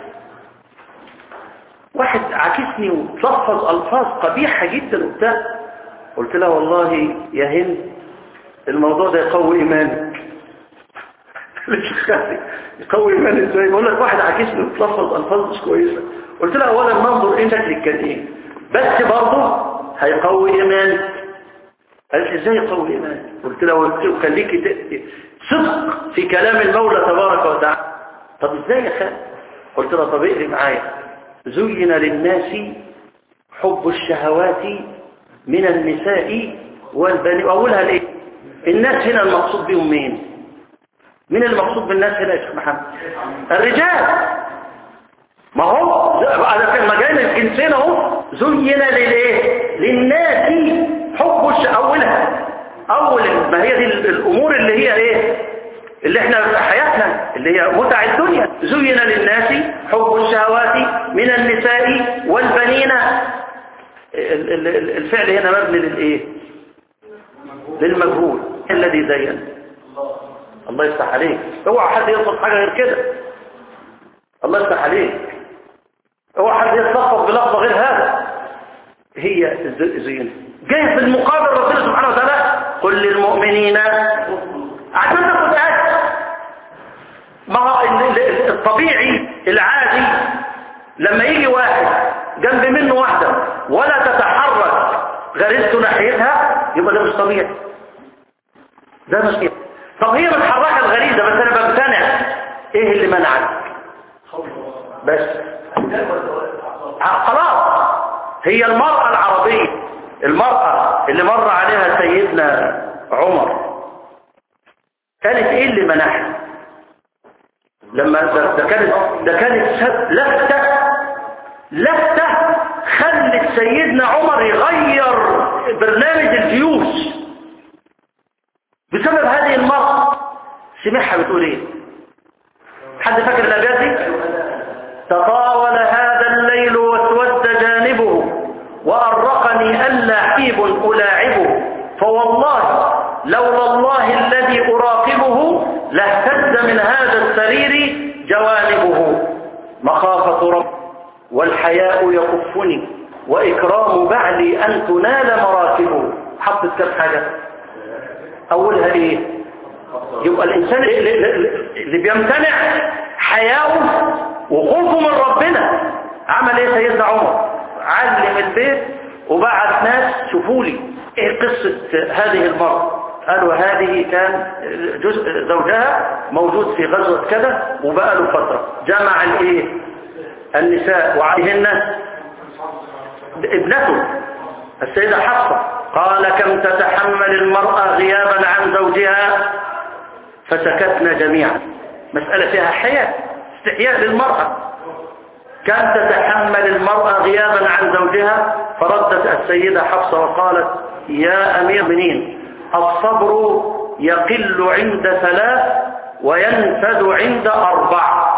واحد عاكسني وتلفظ ألفاظ قبيحة جدا وبتاع قلت لها والله يا هند الموضوع ده يقوي إيمانك ليش خالي يقوي إيماني ازاي بقول لك واحد عاكسني وتلفظ ألفاظ مش كويسة قلت لها أولا ننظر إيه شكلك كان إيه بس برضه هيقوي إيمانك قالت لي ازاي يقوي إيمانك قلت لها وخليكي ت- صدق في كلام المولى تبارك وتعالى طب ازاي يا خالد قلت لها طب اقري معايا زين للناس حب الشهوات من النساء والبنين واولها ليه الناس هنا المقصود بهم مين مين المقصود بالناس هنا يا شيخ محمد الرجال ما هو على في المجال الجنسين اهو زين للايه للناس حب الش... اولها اول ما هي دي الامور اللي هي ايه اللي احنا في حياتنا اللي هي متع الدنيا زين للناس حب الشهوات من النساء والبنين ال- ال- ال- الفعل هنا مبني للايه للمجهول الذي زين الله يفتح عليك اوعى حد يقصد حاجه غير كده الله يفتح عليك اوعى حد يتلفظ بلفظ غير هذا هي الز- زين جاي في المقابل ربنا سبحانه وتعالى قل للمؤمنين عشان تاخد اجر ما هو ال- ال- الطبيعي العادي لما يجي واحد جنب منه واحدة ولا تتحرك غريزته ناحيتها يبقى ده مش طبيعي ده مش طبيعي طب هي متحركة الغريزة بس انا بمتنع ايه اللي منعك بس ع- خلاص هي المرأة العربية المرأة اللي مر عليها سيدنا عمر كانت ايه اللي منعها لما ده, ده كانت ده كانت سب- لفتة لفتة خلت سيدنا عمر يغير برنامج الجيوش بسبب هذه المرأة سمعها بتقول ايه حد فاكر الابيات دي تطاول هذا الليل واسود جانبه وأرقني ألا حبيب ألاعبه فوالله لولا الله الذي أراقبه لاهتز من هذا السرير جوانبه مخافة رب والحياء يكفني وإكرام بعلي أن تنال مراتبه حطت كم حاجة أولها إيه يبقى الإنسان اللي, اللي بيمتنع حياؤه وخوفه من ربنا عمل إيه سيدنا عمر علم البيت وبعت ناس شوفوا لي ايه قصة هذه المرأة قالوا هذه كان جزء زوجها موجود في غزوة كذا وبقى له فترة جمع الايه النساء وعليهن ابنته السيدة حفصة قال كم تتحمل المرأة غيابا عن زوجها فسكتنا جميعا مسألة فيها حياة استحياء للمرأة كم تتحمل المرأة غيابا عن زوجها فردت السيدة حفصة وقالت يا أمير المؤمنين الصبر يقل عند ثلاث وينفد عند أربع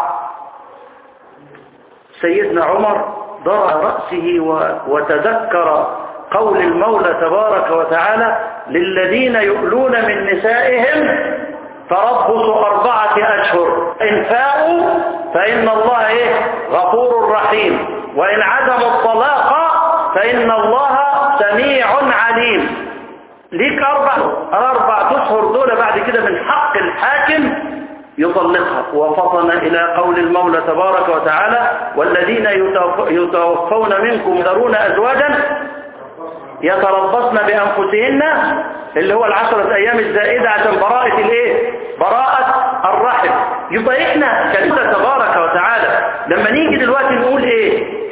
سيدنا عمر ضرع رأسه وتذكر قول المولى تبارك وتعالى للذين يؤلون من نسائهم تربص أربعة أشهر إن فاءوا فإن الله إيه غفور رحيم وإن عدموا الطلاق فإن الله سميع عليم ليك أربع أربع أشهر دول بعد كده من حق الحاكم يطلقها وفطن إلى قول المولى تبارك وتعالى والذين يتوفون منكم يذرون أزواجا يتربصن بأنفسهن اللي هو العشرة أيام الزائدة عشان براءة الإيه؟ براءة الرحم يبقى إحنا كلمة تبارك وتعالى لما نيجي دلوقتي نقول إيه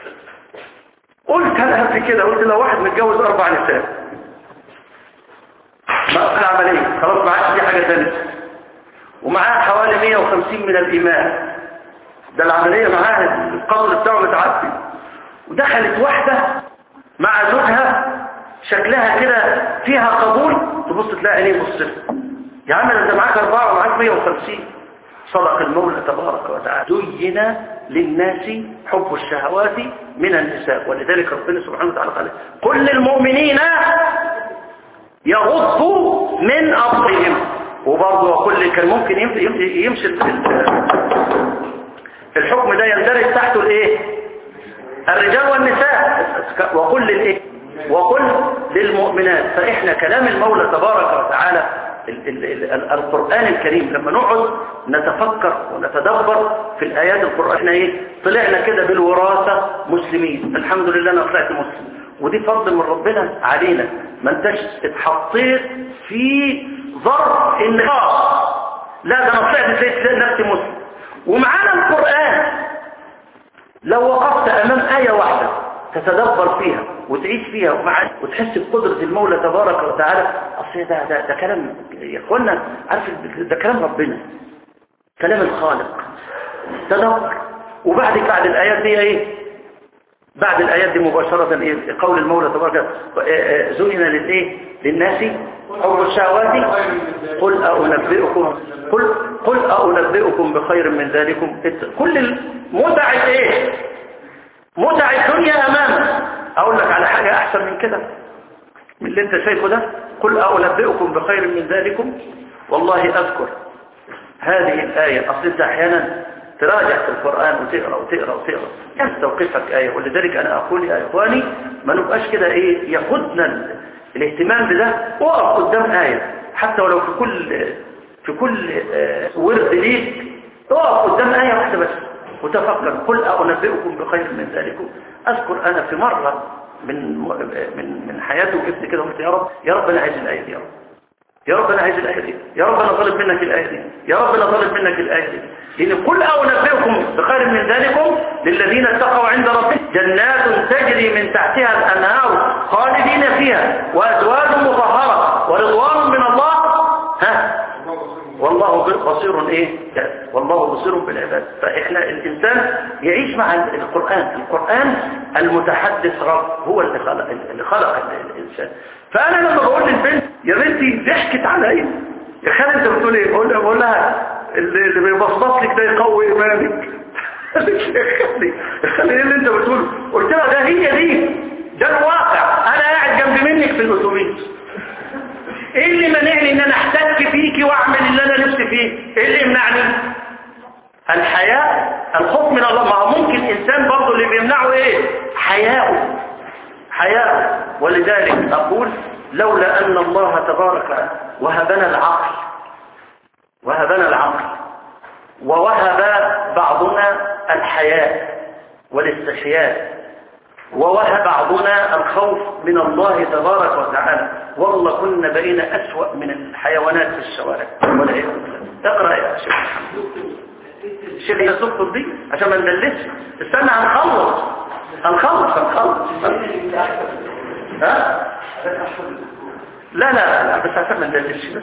قلت أنا قبل كده قلت لو واحد متجوز أربع نساء ما العملية خلاص ما عادش دي حاجة ثانيه ومعاه حوالي 150 من الإيمان ده العملية معاه القبر بتاعه متعدي ودخلت واحدة مع زوجها شكلها كده فيها قبول تبص تلاقي عينيه مصر يا عم انت معاك أربعة ومعاك 150 صدق المولى تبارك وتعالى زين للناس حب الشهوات من النساء ولذلك ربنا سبحانه وتعالى قال قل للمؤمنين يغضوا من أبصرهم وبرضه وكل كان ممكن يمشي الحكم ده يندرج تحته الايه الرجال والنساء وقل للايه وقل للمؤمنات فاحنا كلام المولى تبارك وتعالى القرآن الكريم لما نقعد نتفكر ونتدبر في الآيات القرآن احنا ايه طلعنا كده بالوراثة مسلمين الحمد لله انا طلعت مسلم ودي فضل من ربنا علينا ما انتش اتحطيت في ظرف النقاص لا ده انا طلعت تلاقي نفسي مسلم ومعانا القرآن لو وقفت امام آية واحدة تتدبر فيها وتعيش فيها ومع وتحس بقدرة المولى تبارك وتعالى اصل ده ده, ده كلام يا اخوانا عارف ده كلام ربنا كلام الخالق تدبر وبعد بعد الايات دي ايه بعد الآيات دي مباشرة إيه؟ قول المولى تبارك زين للإيه للناس حب الشهوات قل أنبئكم قل قل أنبئكم بخير من ذلكم كل المتع إيه متع الدنيا أمامك أقول لك على حاجة أحسن من كده من اللي أنت شايفه ده قل أنبئكم بخير من ذلكم والله أذكر هذه الآية أصل أنت أحيانا تراجع في القرآن وتقرأ وتقرأ وتقرأ كم توقفك آية ولذلك أنا أقول يا إخواني ما نبقاش كده إيه ياخدنا الاهتمام بده وقف قدام آية حتى ولو في كل في كل ورد ليك اقف قدام آية واحدة بس وتفكر قل أنبئكم بخير من ذلكم أذكر أنا في مرة من من من حياتي وقفت كده وقلت يا رب يا رب أنا عايز الآية دي يا رب يا رب أنا عايز الآية دي يا رب أنا طالب منك الآية دي يا رب أنا طالب منك الآية دي لأن قل أنبئكم بخير من ذلكم للذين اتقوا عند ربهم جنات تجري من تحتها الأنهار خالدين فيها وأزواج مطهرة ورضوان من الله ها والله بصير ايه والله بصير بالعباد فاحنا الانسان يعيش مع القرآن القرآن المتحدث رب هو اللي خلق اللي خلق الانسان فانا لما بقول للبنت يا بنتي ضحكت عليا يا خالد انت بتقول ايه بقول لها بقول لها اللي, اللي بيبسط لك ده يقوي ايمانك خلي خلي ايه اللي انت بتقوله قلت لها ده هي دي ده الواقع انا قاعد جنب منك في الاتوبيس ايه اللي منعني ان انا احتك فيكي واعمل اللي انا نفسي فيه ايه اللي يمنعني الحياء الخوف من الله ما هو ممكن انسان برضه اللي بيمنعه ايه حياؤه حياؤه ولذلك اقول لولا ان الله تبارك وهبنا العقل وهبنا العقل ووهب بعضنا الحياء والاستحياء ووهى بعضنا الخوف من الله تبارك وتعالى والله كنا بقينا أسوأ من الحيوانات في الشوارع والعياذ بالله اقرأ يا شيخ محمد الشيخ يصف الضيق عشان ما ندلسش استنى هنخلص هنخلص هنخلص ها لا لا لا بس عشان ما ندلسش بس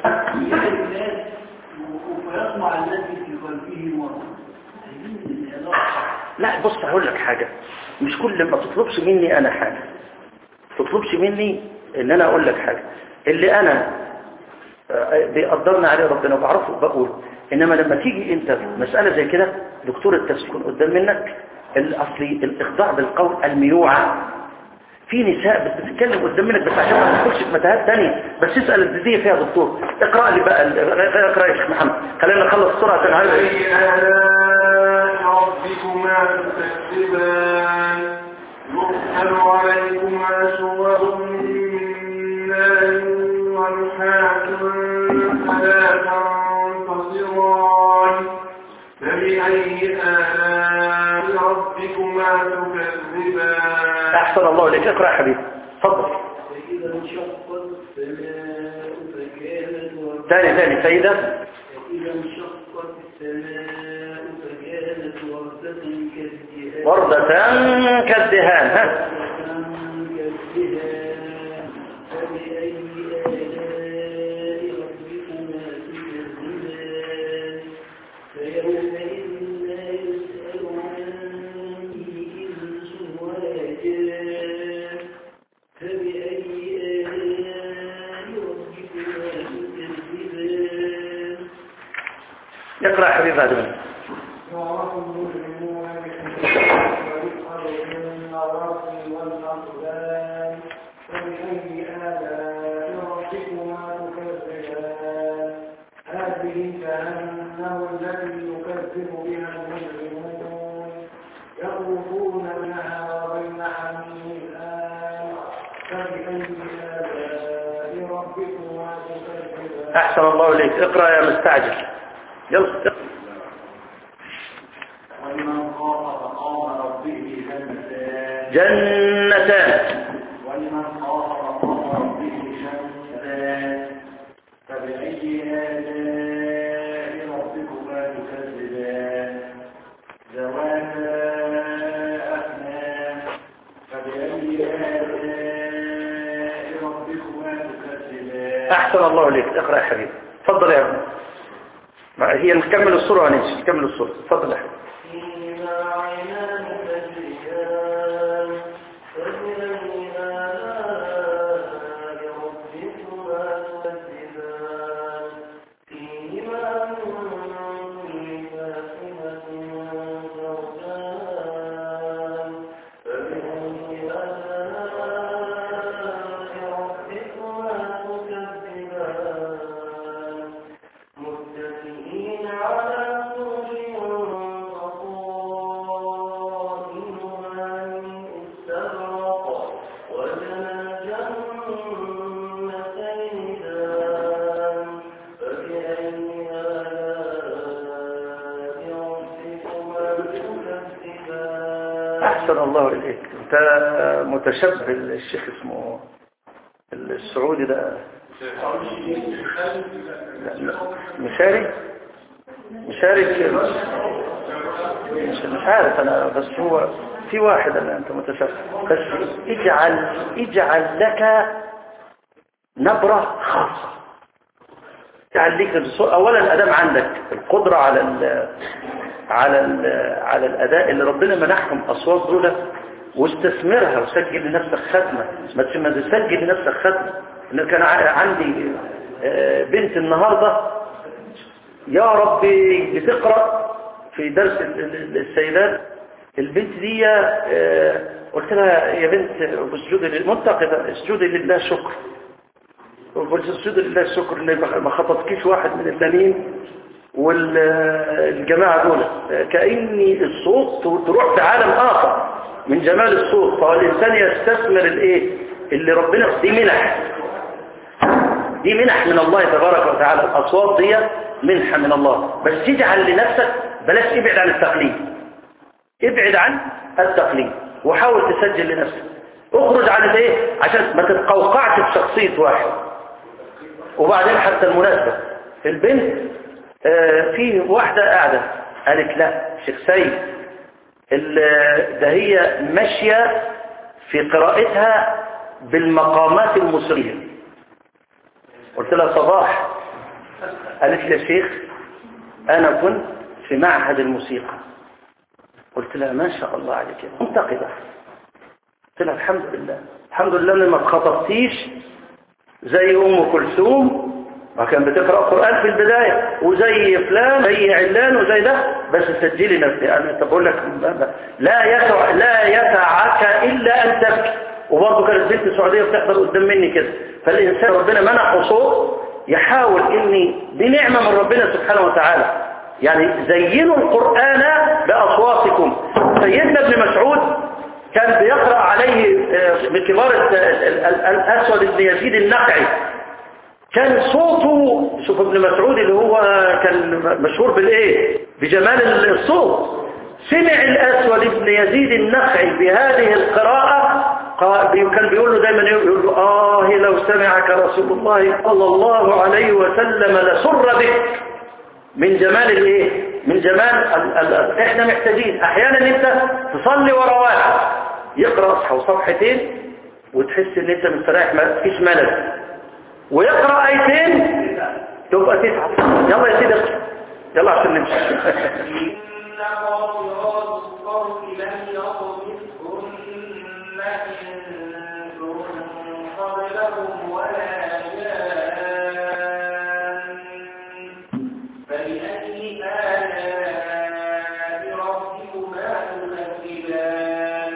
ويطمع الذي في قلبه مرض
لا بص هقول لك حاجة مش كل ما تطلبش مني انا حاجة تطلبش مني ان انا اقول لك حاجة اللي انا آه، بيقدرني عليه ربنا وبعرفه بقول انما لما تيجي انت في مسألة زي كده دكتور التفسير يكون قدام منك الاصلي الاخضاع بالقول الميوعة في نساء بتتكلم قدام منك بس عشان ما تدخلش في متاهات تانية بس اسأل الجزية فيها يا دكتور اقرأ لي بقى ال- اقرأ يا شيخ محمد خلينا نخلص بسرعة عشان عايز
فبأي آلاء ربكما تكذبان يرسل عليكما شواظ من نار ونحاس فلا تنتصران فبأي آلاء ربكما تكذبان
احسن الله اليك اقرأ يا حبيبي اتفضل
فإذا انشقت السماء فكانت وردة
تاني تاني فايدة
فإذا انشقت السماء فكانت وردة كالدهان
وردة كالدهان ها
كالدهان فبأي آلاء ربكما تكذبان فيومئذ لا يسأل عنه إنس ولا جان فبأي آلاء ربكما تكذبان
اقرأ يا حبيبي هذا منه.
يعرف المجرمون بسيماهم ويسأل من الرسل والأقدام فبأي آلاء ربكما تكذبان هذه جهنم التي يكذب بها المجرمون يطوفون بها وبين حميم الآن فبأي آلاء ربكما تكذبان
احسن الله اليك اقرأ يا مستعجل يلا اقرأ.
ولمن خاف مقام ربه جنتان
جنتان
ولمن خاف مقام ربه جنتان فبأي آلاء ربكما تكذبان ذواتا أفنان فبأي آلاء ربكما تكذبان
احسن الله اليك اقرأ يا حبيبي اتفضل يا ابني ما هي نكمل الصورة ونمشي نكمل الصورة اتفضل يا حبيبي
فيهما عينان تجريان فبأي آلاء ربكما تكذبان فيهما من كل فاكهة زوجان فبأي آلاء ربكما تكذبان متكئين على فرش بطائنها من استبرق وجنى الجنتين دان فبأي آلاء ربكما تكذبان
احسن الله اليك انت متشبه الشيخ اسمه السعودي ده لا، مشاري مشارك مش مش عارف انا بس هو في واحد انا انت متشبه بس اجعل اجعل لك نبرة خاصة اجعل لك الصو- اولا ادام عندك القدرة على ال على ال على الاداء اللي ربنا منحهم اصوات دول واستثمرها وسجل لنفسك ختمة ما تس- ما تسجل لنفسك ختمة ان كان ع- عندي آه، بنت النهاردة يا ربي بتقرأ في درس ال- ال- السيدات البنت دي آه، قلت لها يا بنت اسجدي منتقدة اسجدي لله شكر قلت اسجدي لله شكر ان ما- ما خطبكيش واحد من الثانيين والجماعة دول كأني الصوت تروح في عالم آخر من جمال الصوت فهو الإنسان يستثمر الإيه اللي ربنا دي منح دي منح من الله تبارك وتعالى الأصوات دي منحة من الله بس تجعل لنفسك بلاش ابعد عن التقليد ابعد عن التقليد وحاول تسجل لنفسك اخرج عن الايه عشان ما تتقوقعش في شخصية واحد وبعدين حتى المناسبة البنت آه، في واحدة قاعدة قالت لا شيخ سيد ال- ده هي ماشية في قراءتها بالمقامات المصرية قلت لها صباح قالت لي يا شيخ أنا كنت في معهد الموسيقى قلت لها ما شاء الله عليك منتقدة قلت لها الحمد لله الحمد لله اني ما اتخطبتيش زي ام كلثوم ما كان بتقرا قران في البدايه وزي فلان زي علان وزي ده بس سجلي نفسي انا طب اقول لك لا يسع لا يسعك الا ان تبكي وبرضه كانت بنت سعوديه بتحضر قدام مني كده فالانسان ربنا منحه صوت يحاول اني بنعمه من ربنا سبحانه وتعالى يعني زينوا القران باصواتكم سيدنا ابن مسعود كان بيقرأ عليه آه، بكبار ال- ال- ال- الأسود بن يزيد النقعي كان صوته شوف ابن مسعود اللي هو كان مشهور بالايه بجمال الصوت سمع الأسود بن يزيد النخعي بهذه القراءة قال- بي- كان بيقول له دايما يقول له آه لو سمعك رسول الله صلى الله عليه وسلم لسر بك من جمال الايه من جمال ال ال احنا محتاجين احيانا انت تصلي ورا واحد يقرا اصحى صفحتين وتحس ان انت مستريح ما فيش ملل ويقرا ايتين تبقى تتعب يلا يا سيدي اقرا. يلا عشان نمشي
إن قاصرات الطرف لم يطمثهن إنس قبلهم ولا جان فبأي آلاء ربكما تكذبان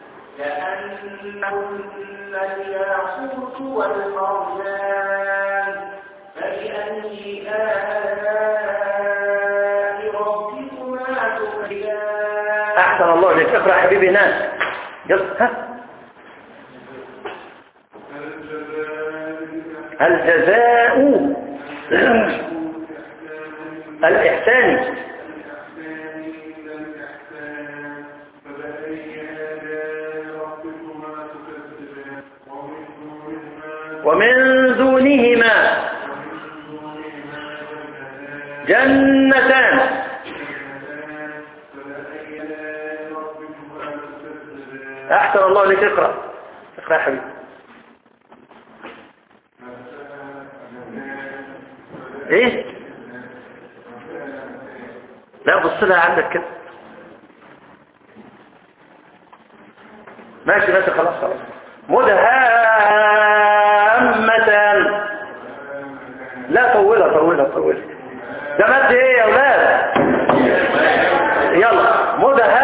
كأنهن الياقوت والمرجان فبأي آلاء ربكما تكذبان
احسن الله عليك اقرا حبيبي ناس يلا ها الجزاء الإحسان ومن دونهما جنتان أحسن الله لك اقرأ اقرأ يا حبيبي ايه لا بص لها عندك كده ماشي ماشي خلاص خلاص مدهامتان لا طولها طولها طولها ده مد ايه يا اولاد يلا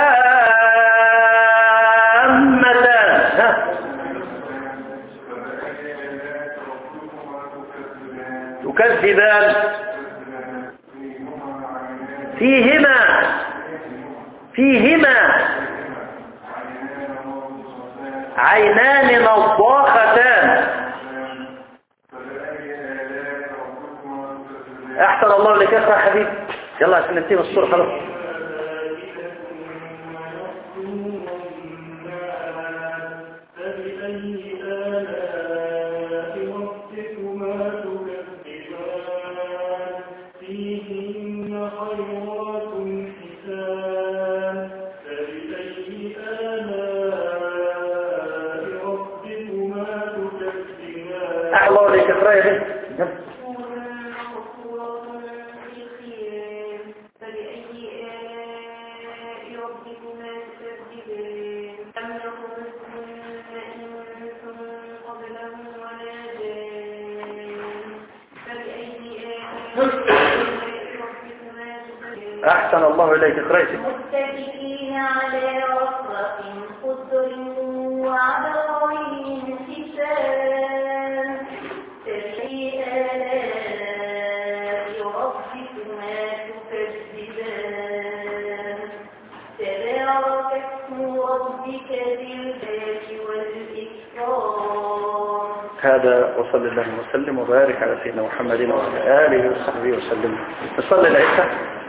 مدهامتان ها تكذبان فيهما فيهما عينان نضاختان احسن الله لك اقرا يا حبيبي يلا عشان ننتهي من الصوره خلاص
فبأي آلاء ربكما تكذبان فيهن خيرات حسان فبأي آلاء ربكما تكذبان
احسن الله لك اقرا يا بنت يلا. احسن الله اليك اقرا يا ستي.
متكئين على رفرف خضر وعبقري حسان فبأي آلاء ربكما تكذبان تبارك اسم ربك ذي الجلال والإكرام
هذا وصل اللهم وسلم وبارك على سيدنا محمد وعلى آله وصحبه وسلم نصلي العشاء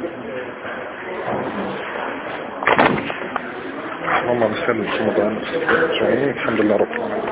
اللهم على سيدنا محمد وعلى آله وصحبه أجمعين الحمد لله رب العالمين